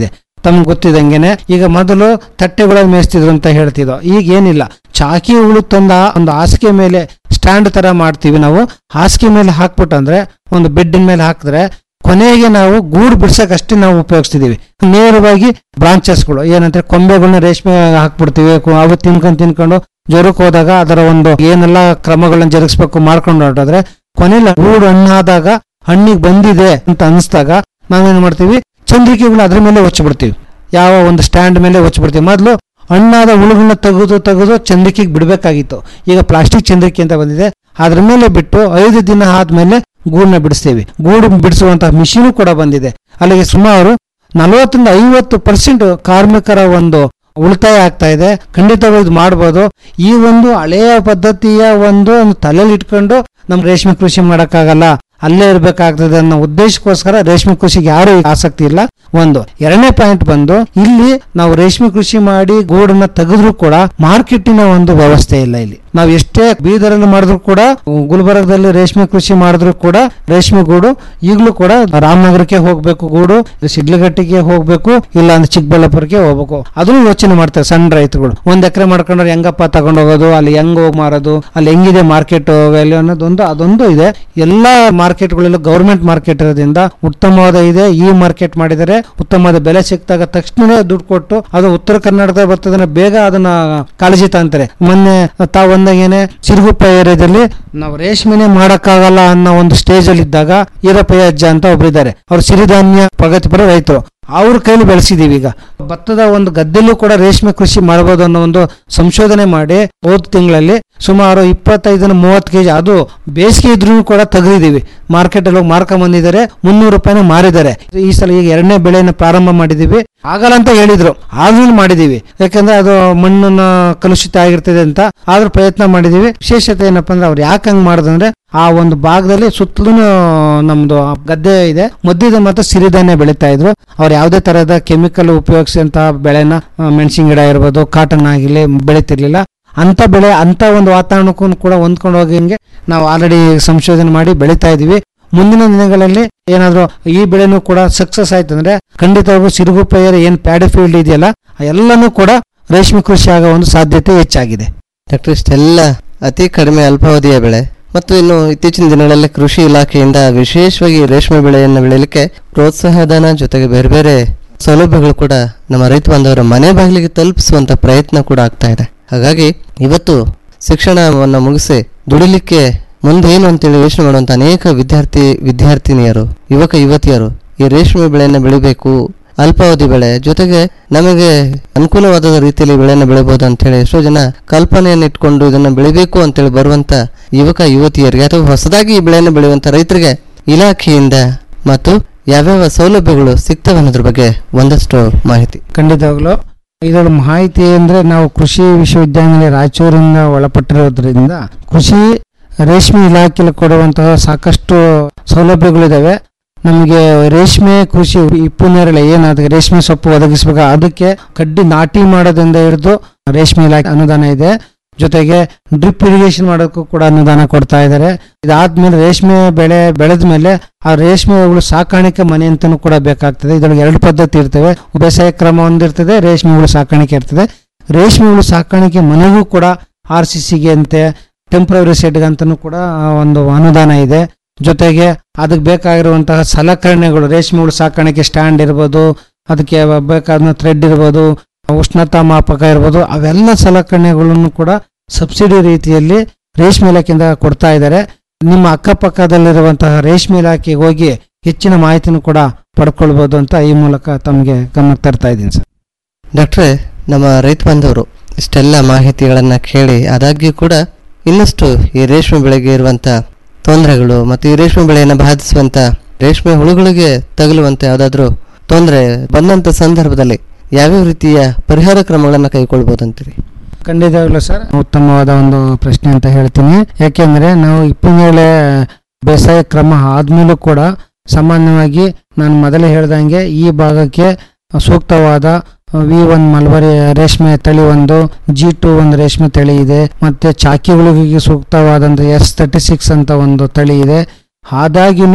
Speaker 16: ತಮ್ಗೆ ಗೊತ್ತಿದಂಗೆನೆ ಈಗ ಮೊದಲು ತಟ್ಟೆಗಳಲ್ಲಿ ಮೇಯಿಸ್ತಿದ್ರು ಅಂತ ಹೇಳ್ತಿದ್ದೋ ಈಗ ಏನಿಲ್ಲ ಚಾಕಿ ಹುಳು ತಂದ ಒಂದು ಹಾಸಿಗೆ ಮೇಲೆ ಸ್ಟ್ಯಾಂಡ್ ತರ ಮಾಡ್ತೀವಿ ನಾವು ಹಾಸಿಗೆ ಮೇಲೆ ಹಾಕ್ಬಿಟ್ಟು ಅಂದ್ರೆ ಒಂದು ಬೆಡ್ಡಿನ ಮೇಲೆ ಹಾಕಿದ್ರೆ ಕೊನೆಗೆ ನಾವು ಗೂಡು ಬಿಡ್ಸಕ್ ಅಷ್ಟೇ ನಾವು ಉಪಯೋಗಿಸ್ತಿದೀವಿ ನೇರವಾಗಿ ಬ್ರಾಂಚಸ್ಗಳು ಏನಂದ್ರೆ ಕೊಂಬೆಗಳನ್ನ ರೇಷ್ಮೆ ಹಾಕ್ಬಿಡ್ತೀವಿ ಕು- ಅವು ತಿನ್ಕೊಂಡು ತಿನ್ಕೊಂಡು ಜ್ವರಕ್ಕೆ ಹೋದಾಗ ಅದರ ಒಂದು ಏನೆಲ್ಲ ಕ್ರಮಗಳನ್ನ ಜರುಗಿಸ್ಬೇಕು ಮಾಡ್ಕೊಂಡು ಹೊರಟೋದ್ರೆ ಕೊನೆಯಲ್ಲಿ ಗೂಡು ಹಣ್ಣಾದಾಗ ಹಣ್ಣಿಗೆ ಬಂದಿದೆ ಅಂತ ಅನಿಸ್ದಾಗ ನಾವೇನ್ ಮಾಡ್ತೀವಿ ಚಂದ್ರಿಕೆಗಳು ಅದ್ರ ಮೇಲೆ ಹೊಚ್ಚಿಬಿಡ್ತೀವಿ ಯಾವ ಒಂದು ಸ್ಟ್ಯಾಂಡ್ ಮೇಲೆ ಹೊಚ್ಚಿಬಿಡ್ತೀವಿ ಮೊದಲು ಹಣ್ಣಾದ ಹುಳುಗಳನ್ನ ತೆಗೆದು ತೆಗೆದು ಚಂದ್ರಿಕೆಗೆ ಬಿಡಬೇಕಾಗಿತ್ತು ಈಗ ಪ್ಲಾಸ್ಟಿಕ್ ಚಂದ್ರಿಕೆ ಅಂತ ಬಂದಿದೆ ಅದ್ರ ಮೇಲೆ ಬಿಟ್ಟು ಐದು ದಿನ ಆದ್ಮೇಲೆ ಗೂಡನ್ನ ಬಿಡಿಸ್ತೀವಿ ಗೂಡು ಬಿಡಿಸುವಂತಹ ಮಿಷಿನು ಕೂಡ ಬಂದಿದೆ ಅಲ್ಲಿಗೆ ಸುಮಾರು ನಲವತ್ತರಿಂದ ಐವತ್ತು ಪರ್ಸೆಂಟ್ ಕಾರ್ಮಿಕರ ಒಂದು ಉಳಿತಾಯ ಆಗ್ತಾ ಇದೆ ಖಂಡಿತವಾಗಿ ಇದು ಮಾಡ್ಬೋದು ಈ ಒಂದು ಹಳೆಯ ಪದ್ಧತಿಯ ಒಂದು ತಲೆಯಲ್ಲಿ ಇಟ್ಕೊಂಡು ನಮ್ ರೇಷ್ಮೆ ಕೃಷಿ ಮಾಡಕ್ಕಾಗಲ್ಲ ಅಲ್ಲೇ ಇರ್ಬೇಕಾಗ್ತದೆ ಅನ್ನೋ ಉದ್ದೇಶಕ್ಕೋಸ್ಕರ ರೇಷ್ಮೆ ಕೃಷಿಗೆ ಯಾರು ಆಸಕ್ತಿ ಇಲ್ಲ ಒಂದು ಎರಡನೇ ಪಾಯಿಂಟ್ ಬಂದು ಇಲ್ಲಿ ನಾವು ರೇಷ್ಮೆ ಕೃಷಿ ಮಾಡಿ ಗೂಡನ್ನ ತೆಗೆದ್ರು ಕೂಡ ಮಾರ್ಕೆಟಿನ ಒಂದು ವ್ಯವಸ್ಥೆ ಇಲ್ಲ ಇಲ್ಲಿ ನಾವು ಎಷ್ಟೇ ಬೀದರಲ್ಲಿ ಮಾಡಿದ್ರು ಕೂಡ ಗುಲ್ಬರ್ಗದಲ್ಲಿ ರೇಷ್ಮೆ ಕೃಷಿ ಮಾಡಿದ್ರು ಕೂಡ ರೇಷ್ಮೆ ಗೂಡು ಈಗಲೂ ಕೂಡ ರಾಮನಗರಕ್ಕೆ ಹೋಗ್ಬೇಕು ಗೂಡು ಶಿಡ್ಲಘಟ್ಟಿಗೆ ಹೋಗ್ಬೇಕು ಇಲ್ಲ ಅಂದ್ರೆ ಚಿಕ್ಕಬಳ್ಳಾಪುರಕ್ಕೆ ಹೋಗ್ಬೇಕು ಅದನ್ನು ಯೋಚನೆ ಮಾಡ್ತಾರೆ ಸಣ್ಣ ರೈತರುಗಳು ಒಂದ್ ಎಕರೆ ಮಾಡ್ಕೊಂಡ್ರೆ ಹೆಂಗಪ್ಪ ತಗೊಂಡ್ ಹೋಗೋದು ಅಲ್ಲಿ ಹೆಂಗ್ ಹೋಗಿ ಮಾರೋದು ಅಲ್ಲಿ ಹೆಂಗಿದೆ ಮಾರ್ಕೆಟ್ ವ್ಯಾಲ್ಯೂ ಅನ್ನೋದೊಂದು ಅದೊಂದು ಇದೆ ಎಲ್ಲಾ ಮಾರ್ಕೆಟ್ಗಳಲ್ಲೂ ಗೌರ್ಮೆಂಟ್ ಮಾರ್ಕೆಟ್ ಇರೋದ್ರಿಂದ ಉತ್ತಮವಾದ ಇದೆ ಈ ಮಾರ್ಕೆಟ್ ಮಾಡಿದರೆ ಉತ್ತಮವಾದ ಬೆಲೆ ಸಿಕ್ತಾಗ ತಕ್ಷಣವೇ ದುಡ್ಡು ಕೊಟ್ಟು ಅದು ಉತ್ತರ ಕರ್ನಾಟಕ ಬರ್ತದನ್ನ ಬೇಗ ಅದನ್ನ ಕಾಳಜಿ ತಾಂತಾರೆ ಮೊನ್ನೆ ತಾವು ಒಂದಾಗೇನೆ ಸಿರುಗುಪ್ಪ ಏರಿಯಾದಲ್ಲಿ ನಾವು ರೇಷ್ಮೆನೆ ಮಾಡಕ್ಕಾಗಲ್ಲ ಅನ್ನೋ ಒಂದು ಸ್ಟೇಜ್ ಅಲ್ಲಿ ಇದ್ದಾಗ ಈರಪ್ಪಯ್ಯ ಅಜ್ಜ ಅಂತ ಒಬ್ರಿದ್ದಾರೆ ಅವ್ರು ಸಿರಿಧಾನ್ಯ ಪ್ರಗತಿಪರ ರೈತರು ಅವ್ರ ಕೈಲಿ ಬೆಳೆಸಿದೀವಿ ಈಗ ಭತ್ತದ ಒಂದು ಗದ್ದೆಲ್ಲೂ ಕೂಡ ರೇಷ್ಮೆ ಕೃಷಿ ಮಾಡಬಹುದು ಅನ್ನೋ ಒಂದು ಸಂಶೋಧನೆ ಮಾಡಿ ಹೋದ ತಿಂಗಳಲ್ಲಿ ಸುಮಾರು ಇಪ್ಪತ್ತೈದನ ಮೂವತ್ತು ಕೆಜಿ ಅದು ಬೇಸಿಗೆ ಇದ್ರೂ ಕೂಡ ತೆಗೆದಿದ್ದೀವಿ ಮಾರ್ಕೆಟ್ ಅಲ್ಲಿ ಹೋಗಿ ಮಾರ್ಕೊಂಡ್ ಬಂದಿದ್ದಾರೆ ಮುನ್ನೂರು ರೂಪಾಯಿನ ಮಾರಿದ್ದಾರೆ ಈ ಸಲ ಈಗ ಎರಡನೇ ಬೆಳೆನ ಪ್ರಾರಂಭ ಮಾಡಿದೀವಿ ಆಗಲ್ಲ ಅಂತ ಹೇಳಿದ್ರು ಆದ್ರೂ ಮಾಡಿದೀವಿ ಯಾಕಂದ್ರೆ ಅದು ಮಣ್ಣನ್ನ ಕಲುಷಿತ ಆಗಿರ್ತದೆ ಅಂತ ಆದ್ರೂ ಪ್ರಯತ್ನ ಮಾಡಿದೀವಿ ವಿಶೇಷತೆ ಏನಪ್ಪಾ ಅಂದ್ರೆ ಅವ್ರು ಯಾಕೆ ಹಂಗ್ ಮಾಡಿದಂದ್ರೆ ಆ ಒಂದು ಭಾಗದಲ್ಲಿ ಸುತ್ತಲೂ ನಮ್ದು ಗದ್ದೆ ಇದೆ ಮಧ್ಯದ ಮಾತ್ರ ಸಿರಿಧಾನ್ಯ ಬೆಳೀತಾ ಇದ್ರು ಅವ್ರು ಯಾವುದೇ ತರಹದ ಕೆಮಿಕಲ್ ಉಪಯೋಗಿಸಿದಂತಹ ಬೆಳೆನ ಆ, ಮೆಣಸಿನ ಗಿಡ ಇರ್ಬೋದು ಕಾಟನ್ ಆಗಿರ್ಲಿ ಬೆಳೀತಿರ್ಲಿಲ್ಲ ಅಂತ ಬೆಳೆ ಅಂತ ಒಂದು ವಾತಾವರಣಕ್ಕೂ ಕೂಡ ಹೊಂದ್ಕೊಂಡು ಹೋಗಂಗೆ ನಾವು ಆಲ್ರೆಡಿ ಸಂಶೋಧನೆ ಮಾಡಿ ಬೆಳೀತಾ ಇದೀವಿ ಮುಂದಿನ ದಿನಗಳಲ್ಲಿ ಏನಾದ್ರು ಈ ಬೆಳೆನೂ ಕೂಡ ಸಕ್ಸಸ್ ಆಯ್ತಂದ್ರೆ ಖಂಡಿತವಾಗೂ ಸಿರುಗುಪ್ಪಯ್ಯರ ಏನ್ ಪ್ಯಾಡಿ ಫೀಲ್ಡ್ ಇದೆಯಲ್ಲ ಆ ಎಲ್ಲನೂ ಕೂಡ ರೇಷ್ಮೆ ಕೃಷಿ ಆಗೋ ಒಂದು ಸಾಧ್ಯತೆ ಹೆಚ್ಚಾಗಿದೆ
Speaker 15: ಡಾಕ್ಟರ್ ಇಷ್ಟೆಲ್ಲ ಅತಿ ಕಡಿಮೆ ಅಲ್ಪಾವಧಿಯ ಬೆಳೆ ಮತ್ತು ಇನ್ನು ಇತ್ತೀಚಿನ ದಿನಗಳಲ್ಲಿ ಕೃಷಿ ಇಲಾಖೆಯಿಂದ ವಿಶೇಷವಾಗಿ ರೇಷ್ಮೆ ಬೆಳೆಯನ್ನು ಬೆಳೆಯಲಿಕ್ಕೆ ಪ್ರೋತ್ಸಾಹಧನ ಜೊತೆಗೆ ಬೇರೆ ಬೇರೆ ಸೌಲಭ್ಯಗಳು ಕೂಡ ನಮ್ಮ ರೈತ ಬಾಂಧವರ ಮನೆ ಬಾಗಿಲಿಗೆ ತಲುಪಿಸುವಂತ ಪ್ರಯತ್ನ ಕೂಡ ಆಗ್ತಾ ಇದೆ ಹಾಗಾಗಿ ಇವತ್ತು ಶಿಕ್ಷಣವನ್ನು ಮುಗಿಸಿ ದುಡಿಲಿಕ್ಕೆ ಮುಂದೆ ಏನು ಅಂತೇಳಿ ಯೋಚನೆ ಮಾಡುವಂತ ಅನೇಕ ವಿದ್ಯಾರ್ಥಿ ವಿದ್ಯಾರ್ಥಿನಿಯರು ಯುವಕ ಯುವತಿಯರು ಈ ರೇಷ್ಮೆ ಬೆಳೆಯನ್ನು ಬೆಳಿಬೇಕು ಅಲ್ಪಾವಧಿ ಬೆಳೆ ಜೊತೆಗೆ ನಮಗೆ ಅನುಕೂಲವಾದ ರೀತಿಯಲ್ಲಿ ಬೆಳೆಯನ್ನು ಬೆಳಿಬಹುದು ಅಂತ ಹೇಳಿ ಎಷ್ಟೋ ಜನ ಕಲ್ಪನೆಯನ್ನು ಇಟ್ಕೊಂಡು ಇದನ್ನ ಬೆಳಿಬೇಕು ಅಂತೇಳಿ ಬರುವಂತ ಯುವಕ ಯುವತಿಯರಿಗೆ ಅಥವಾ ಹೊಸದಾಗಿ ಈ ಬೆಳೆಯನ್ನು ಬೆಳೆಯುವಂತ ರೈತರಿಗೆ ಇಲಾಖೆಯಿಂದ ಮತ್ತು ಯಾವ್ಯಾವ ಸೌಲಭ್ಯಗಳು ಸಿಗ್ತವೆ ಅನ್ನೋದ್ರ ಬಗ್ಗೆ ಒಂದಷ್ಟು ಮಾಹಿತಿ
Speaker 16: ಖಂಡಿತವಾಗ್ಲು ಇದರ ಮಾಹಿತಿ ಅಂದ್ರೆ ನಾವು ಕೃಷಿ ವಿಶ್ವವಿದ್ಯಾನಿಲಯ ರಾಯಚೂರಿಂದ ಒಳಪಟ್ಟಿರೋದ್ರಿಂದ ಕೃಷಿ ರೇಷ್ಮೆ ಇಲಾಖೆಯಲ್ಲಿ ಕೊಡುವಂತಹ ಸಾಕಷ್ಟು ಸೌಲಭ್ಯಗಳಿದಾವೆ ನಮಗೆ ರೇಷ್ಮೆ ಕೃಷಿ ಇಪ್ಪು ನೇರಳೆ ಏನಾದ ರೇಷ್ಮೆ ಸೊಪ್ಪು ಒದಗಿಸಬೇಕು ಅದಕ್ಕೆ ಕಡ್ಡಿ ನಾಟಿ ಮಾಡೋದ್ರಿಂದ ಹಿಡಿದು ರೇಷ್ಮೆ ಇಲಾಖೆ ಅನುದಾನ ಇದೆ ಜೊತೆಗೆ ಡ್ರಿಪ್ ಇರಿಗೇಷನ್ ಮಾಡೋಕ್ಕೂ ಕೂಡ ಅನುದಾನ ಕೊಡ್ತಾ ಇದ್ದಾರೆ ಇದಾದ್ಮೇಲೆ ರೇಷ್ಮೆ ಬೆಳೆ ಬೆಳೆದ ಮೇಲೆ ಆ ರೇಷ್ಮೆ ಹುಳು ಸಾಕಾಣಿಕೆ ಮನೆ ಅಂತಾನೂ ಕೂಡ ಬೇಕಾಗ್ತದೆ ಇದರೊಳಗೆ ಎರಡು ಪದ್ಧತಿ ಇರ್ತವೆ ಬೇಸಾಯ ಕ್ರಮ ಒಂದಿರ್ತದೆ ರೇಷ್ಮೆ ಹುಳು ಸಾಕಾಣಿಕೆ ಇರ್ತದೆ ರೇಷ್ಮೆ ಹುಳು ಸಾಕಾಣಿಕೆ ಮನೆಗೂ ಕೂಡ ಆರ್ ಸಿ ಸಿಗೆ ಅಂತೆ ಟೆಂಪ್ರವರಿ ಸೆಟ್ಗೆ ಅಂತಾನೂ ಕೂಡ ಆ, ಒಂದು ಅನುದಾನ ಇದೆ ಜೊತೆಗೆ ಅದಕ್ಕೆ ಬೇಕಾಗಿರುವಂತಹ ಸಲಕರಣೆಗಳು ರೇಷ್ಮೆ ಹುಳು ಸಾಕಾಣಿಕೆ ಸ್ಟ್ಯಾಂಡ್ ಇರ್ಬೋದು ಅದಕ್ಕೆ ಬೇಕಾದ ಥ್ರೆಡ್ ಇರ್ಬೋದು ಉಷ್ಣತಾ ಮಾಪಕ ಇರ್ಬೋದು ಅವೆಲ್ಲ ಸಲಕರಣೆಗಳನ್ನು ಕೂಡ ಸಬ್ಸಿಡಿ ರೀತಿಯಲ್ಲಿ ರೇಷ್ಮೆ ಇಲಾಖೆಯಿಂದ ಕೊಡ್ತಾ ಇದ್ದಾರೆ ನಿಮ್ಮ ಅಕ್ಕಪಕ್ಕದಲ್ಲಿರುವಂತಹ ರೇಷ್ಮೆ ಇಲಾಖೆಗೆ ಹೋಗಿ ಹೆಚ್ಚಿನ ಮಾಹಿತಿನೂ ಕೂಡ ಪಡ್ಕೊಳ್ಬೋದು ಅಂತ ಈ ಮೂಲಕ ತಮಗೆ ಗಮನಕ್ಕೆ ತರ್ತಾ ಇದ್ದೀನಿ ಸರ್
Speaker 15: ಡಾಕ್ಟ್ರೆ ನಮ್ಮ ರೈತ ಬಾಂಧವರು ಇಷ್ಟೆಲ್ಲ ಮಾಹಿತಿಗಳನ್ನ ಕೇಳಿ ಆದಾಗ್ಯೂ ಕೂಡ ಇನ್ನಷ್ಟು ಈ ರೇಷ್ಮೆ ಬೆಳೆಗೆ ಇರುವಂತ ತೊಂದರೆಗಳು ಮತ್ತು ಈ ರೇಷ್ಮೆ ಬೆಳೆಯನ್ನು ಬಾಧಿಸುವಂತ ರೇಷ್ಮೆ ಹುಳುಗಳಿಗೆ ತಗುಲುವಂತ ಯಾವುದಾದ್ರೂ ತೊಂದರೆ ಬಂದಂತ ಸಂದರ್ಭದಲ್ಲಿ ಯಾವ್ಯಾವ ರೀತಿಯ ಪರಿಹಾರ ಕ್ರಮಗಳನ್ನು ಕೈಗೊಳ್ಬೋದಂತೀರಿ
Speaker 16: ಖಂಡಿತವಾಗ್ಲೂ ಸರ್ ಉತ್ತಮವಾದ ಒಂದು ಪ್ರಶ್ನೆ ಅಂತ ಹೇಳ್ತೀನಿ ಯಾಕೆಂದ್ರೆ ನಾವು ಇಪ್ಪನೇಳೆ ಬೇಸಾಯ ಕ್ರಮ ಆದ್ಮೇಲೂ ಕೂಡ ಸಾಮಾನ್ಯವಾಗಿ ನಾನು ಮೊದಲೇ ಹೇಳ್ದಂಗೆ ಈ ಭಾಗಕ್ಕೆ ಸೂಕ್ತವಾದ ವಿ ಒನ್ ಮಲ್ಬರಿ ರೇಷ್ಮೆ ತಳಿ ಒಂದು ಜಿ ಟು ಒಂದು ರೇಷ್ಮೆ ತಳಿ ಇದೆ ಮತ್ತೆ ಚಾಕಿ ಹುಳುಗಿಗೆ ಸೂಕ್ತವಾದಂತ ಎಸ್ ತರ್ಟಿ ಸಿಕ್ಸ್ ಅಂತ ಒಂದು ತಳಿ ಇದೆ ಆದಾಗಿನೂ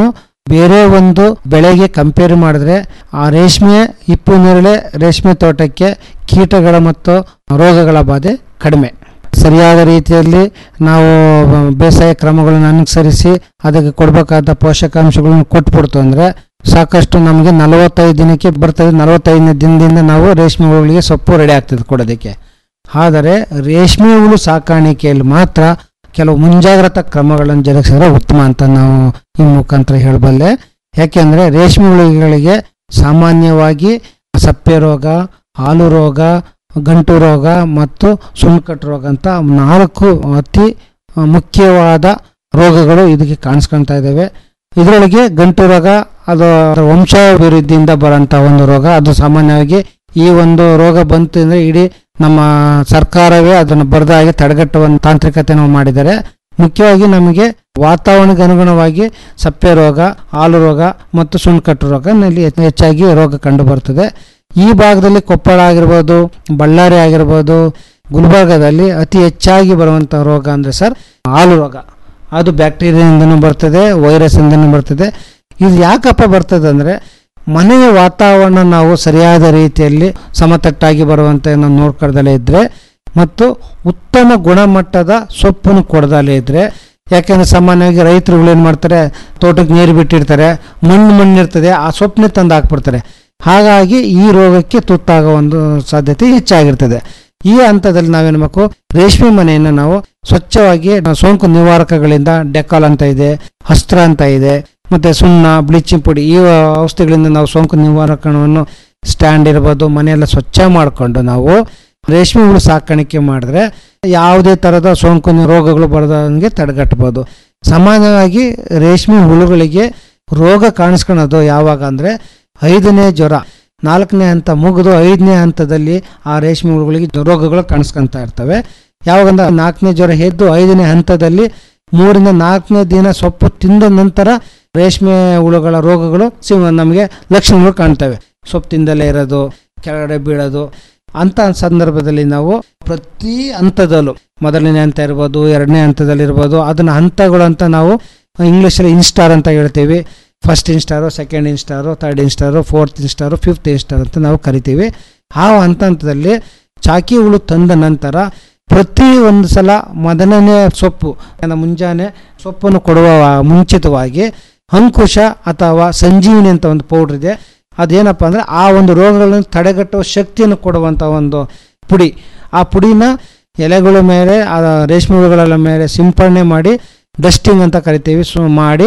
Speaker 16: ಬೇರೆ ಒಂದು ಬೆಳೆಗೆ ಕಂಪೇರ್ ಮಾಡಿದ್ರೆ ಆ ರೇಷ್ಮೆ ಹಿಪ್ಪು ನೇರಳೆ ರೇಷ್ಮೆ ತೋಟಕ್ಕೆ ಕೀಟಗಳ ಮತ್ತು ರೋಗಗಳ ಬಾಧೆ ಕಡಿಮೆ ಸರಿಯಾದ ರೀತಿಯಲ್ಲಿ ನಾವು ಬೇಸಾಯ ಕ್ರಮಗಳನ್ನು ಅನುಸರಿಸಿ ಅದಕ್ಕೆ ಕೊಡಬೇಕಾದ ಪೋಷಕಾಂಶಗಳನ್ನು ಕೊಟ್ಬಿಡ್ತು ಅಂದರೆ ಸಾಕಷ್ಟು ನಮಗೆ ನಲವತ್ತೈದು ದಿನಕ್ಕೆ ಬರ್ತದೆ ನಲವತ್ತೈದನೇ ದಿನದಿಂದ ನಾವು ರೇಷ್ಮೆ ಹುಳುಗಳಿಗೆ ಸೊಪ್ಪು ರೆಡಿ ಆಗ್ತದೆ ಕೊಡೋದಕ್ಕೆ ಆದರೆ ರೇಷ್ಮೆ ಹುಳು ಸಾಕಾಣಿಕೆಯಲ್ಲಿ ಮಾತ್ರ ಕೆಲವು ಮುಂಜಾಗ್ರತಾ ಕ್ರಮಗಳನ್ನು ಜರುಗಿಸಿದ್ರೆ ಉತ್ತಮ ಅಂತ ನಾವು ಈ ಮುಖಾಂತರ ಹೇಳಬಲ್ಲೆ ಯಾಕೆಂದ್ರೆ ರೇಷ್ಮೆ ಹುಳುಗಳಿಗೆ ಸಾಮಾನ್ಯವಾಗಿ ಸಪ್ಪೆ ರೋಗ ಹಾಲು ರೋಗ ಗಂಟು ರೋಗ ಮತ್ತು ಸುಣ್ಕಟ್ಟು ರೋಗ ಅಂತ ನಾಲ್ಕು ಅತಿ ಆ, ಮುಖ್ಯವಾದ ರೋಗಗಳು ಇದಕ್ಕೆ ಕಾಣಿಸ್ಕೊಳ್ತಾ ಇದ್ದಾವೆ ಇದರೊಳಗೆ ಗಂಟು ರೋಗ ಅದು ವಂಶಾಭಿವೃದ್ಧಿಯಿಂದ ಬರೋಂಥ ಒಂದು ರೋಗ ಅದು ಸಾಮಾನ್ಯವಾಗಿ ಈ ಒಂದು ರೋಗ ಬಂತು ಅಂದರೆ ಇಡೀ ನಮ್ಮ ಸರ್ಕಾರವೇ ಅದನ್ನು ಬರದಾಗಿ ತಡೆಗಟ್ಟುವ ಒಂದು ತಾಂತ್ರಿಕತೆಯನ್ನು ಮಾಡಿದ್ದಾರೆ ಮುಖ್ಯವಾಗಿ ನಮಗೆ ವಾತಾವರಣಕ್ಕೆ ಅನುಗುಣವಾಗಿ ಸಪ್ಪೆ ರೋಗ ಹಾಲು ರೋಗ ಮತ್ತು ಸುಣ್ಕಟ್ಟು ರೋಗ ನಲ್ಲಿ ಹೆಚ್ಚ- ಹೆಚ್ಚಾಗಿ ರೋಗ ಕಂಡು ಬರ್ತದೆ ಈ ಭಾಗದಲ್ಲಿ ಕೊಪ್ಪಳ ಆಗಿರ್ಬೋದು ಬಳ್ಳಾರಿ ಆಗಿರ್ಬೋದು ಗುಲ್ಬರ್ಗದಲ್ಲಿ ಅತಿ ಹೆಚ್ಚಾಗಿ ಬರುವಂಥ ರೋಗ ಅಂದರೆ ಸರ್ ಹಾಲು ರೋಗ ಅದು ಬ್ಯಾಕ್ಟೀರಿಯಾದಿಂದನೂ ಬರ್ತದೆ ವೈರಸ್ಸಿಂದನೂ ಬರ್ತದೆ ಇದು ಯಾಕಪ್ಪ ಬರ್ತದೆ ಅಂದರೆ ಮನೆಯ ವಾತಾವರಣ ನಾವು ಸರಿಯಾದ ರೀತಿಯಲ್ಲಿ ಸಮತಟ್ಟಾಗಿ ಬರುವಂತೆ ನಾವು ನೋಡ್ಕೊಳ್ದಲೇ ಇದ್ದರೆ ಮತ್ತು ಉತ್ತಮ ಗುಣಮಟ್ಟದ ಸೊಪ್ಪನ್ನು ಕೊಡದಲೇ ಇದ್ದರೆ ಯಾಕೆಂದ್ರೆ ಸಾಮಾನ್ಯವಾಗಿ ರೈತರುಗಳು ಏನು ಮಾಡ್ತಾರೆ ತೋಟಕ್ಕೆ ನೀರು ಬಿಟ್ಟಿರ್ತಾರೆ ಮಣ್ಣು ಮಣ್ಣು ಇರ್ತದೆ ಆ ಸೊಪ್ಪನ್ನೇ ತಂದು ಹಾಕ್ಬಿಡ್ತಾರೆ ಹಾಗಾಗಿ ಈ ರೋಗಕ್ಕೆ ತುತ್ತಾಗೋ ಒಂದು ಸಾಧ್ಯತೆ ಹೆಚ್ಚಾಗಿರ್ತದೆ ಈ ಹಂತದಲ್ಲಿ ನಾವೇನು ಮಾಡಬೇಕು ರೇಷ್ಮೆ ಮನೆಯನ್ನು ನಾವು ಸ್ವಚ್ಛವಾಗಿ ನಾವು ಸೋಂಕು ನಿವಾರಕಗಳಿಂದ ಡೆಕಾಲ್ ಅಂತ ಇದೆ ಅಸ್ತ್ರ ಅಂತ ಇದೆ ಮತ್ತೆ ಸುಣ್ಣ ಬ್ಲೀಚಿಂಗ್ ಪುಡಿ ಈ ಔಷಧಿಗಳಿಂದ ನಾವು ಸೋಂಕು ನಿವಾರಕವನ್ನು ಸ್ಟ್ಯಾಂಡ್ ಇರ್ಬೋದು ಮನೆಯೆಲ್ಲ ಸ್ವಚ್ಛ ಮಾಡಿಕೊಂಡು ನಾವು ರೇಷ್ಮೆ ಹುಳು ಸಾಕಾಣಿಕೆ ಮಾಡಿದ್ರೆ ಯಾವುದೇ ಥರದ ಸೋಂಕು ನಿ- ರೋಗಗಳು ಬರದಂಗೆ ತಡೆಗಟ್ಟಬಹುದು ಸಾಮಾನ್ಯವಾಗಿ ರೇಷ್ಮೆ ಹುಳುಗಳಿಗೆ ರೋಗ ಕಾಣಿಸ್ಕೊಳ್ಳೋದು ಯಾವಾಗ ಅಂದರೆ ಐದನೇ ಜ್ವರ ನಾಲ್ಕನೇ ಹಂತ ಮುಗಿದು ಐದನೇ ಹಂತದಲ್ಲಿ ಆ ರೇಷ್ಮೆ ಹುಳುಗಳಿಗೆ ರೋಗಗಳು ಕಾಣಿಸ್ಕೊಂತ ಇರ್ತವೆ ಯಾವಾಗಂದ್ರೆ ನಾಲ್ಕನೇ ಜ್ವರ ಎದ್ದು ಐದನೇ ಹಂತದಲ್ಲಿ ಮೂರಿಂದ ನಾಲ್ಕನೇ ದಿನ ಸೊಪ್ಪು ತಿಂದ ನಂತರ ರೇಷ್ಮೆ ಹುಳುಗಳ ರೋಗಗಳು ಸಿ- ನಮಗೆ ಲಕ್ಷಣಗಳು ಕಾಣ್ತವೆ ಸೊಪ್ಪು ತಿಂದಲೇ ಇರೋದು ಕೆಳಗಡೆ ಬೀಳೋದು ಅಂತ ಸಂದರ್ಭದಲ್ಲಿ ನಾವು ಪ್ರತಿ ಹಂತದಲ್ಲೂ ಮೊದಲನೇ ಹಂತ ಇರ್ಬೋದು ಎರಡನೇ ಹಂತದಲ್ಲಿ ಇರ್ಬೋದು ಅದನ್ನ ಹಂತಗಳು ಅಂತ ನಾವು ಇಂಗ್ಲೀಷಲ್ಲಿ ಇನ್ಸ್ಟಾರ್ ಅಂತ ಹೇಳ್ತೀವಿ first instar second instar third instar fourth instar fifth instar ಅಂತ ನಾವು ಕರಿತೀವಿ ಆ ಹಂತ ಹಂತದಲ್ಲಿ ಚಾಕಿ ಹುಳು ತಂದ ನಂತರ ಪ್ರತಿ ಒಂದು ಸಲ ಮೊದಲನೇ ಸೊಪ್ಪು ಅಂದ್ರೆ ಮುಂಜಾನೆ ಸೊಪ್ಪನ್ನು ಕೊಡುವ ಮುಂಚಿತವಾಗಿ ಅಂಕುಶ ಅಥವಾ ಸಂಜೀವಿನಿ ಅಂತ ಒಂದು ಪೌಡ್ರ್ ಇದೆ ಅದೇನಪ್ಪ ಅಂದರೆ ಆ ಒಂದು ರೋಗಗಳನ್ನು ತಡೆಗಟ್ಟುವ ಶಕ್ತಿಯನ್ನು ಕೊಡುವಂಥ ಒಂದು ಪುಡಿ ಆ ಪುಡಿನ ಎಲೆಗಳ ಮೇಲೆ ಆ ರೇಷ್ಮೆ ಹುಳುಗಳ ಮೇಲೆ ಸಿಂಪಡಣೆ ಮಾಡಿ ಡಸ್ಟಿಂಗ್ ಅಂತ ಕರಿತೀವಿ ಸೊ ಮಾಡಿ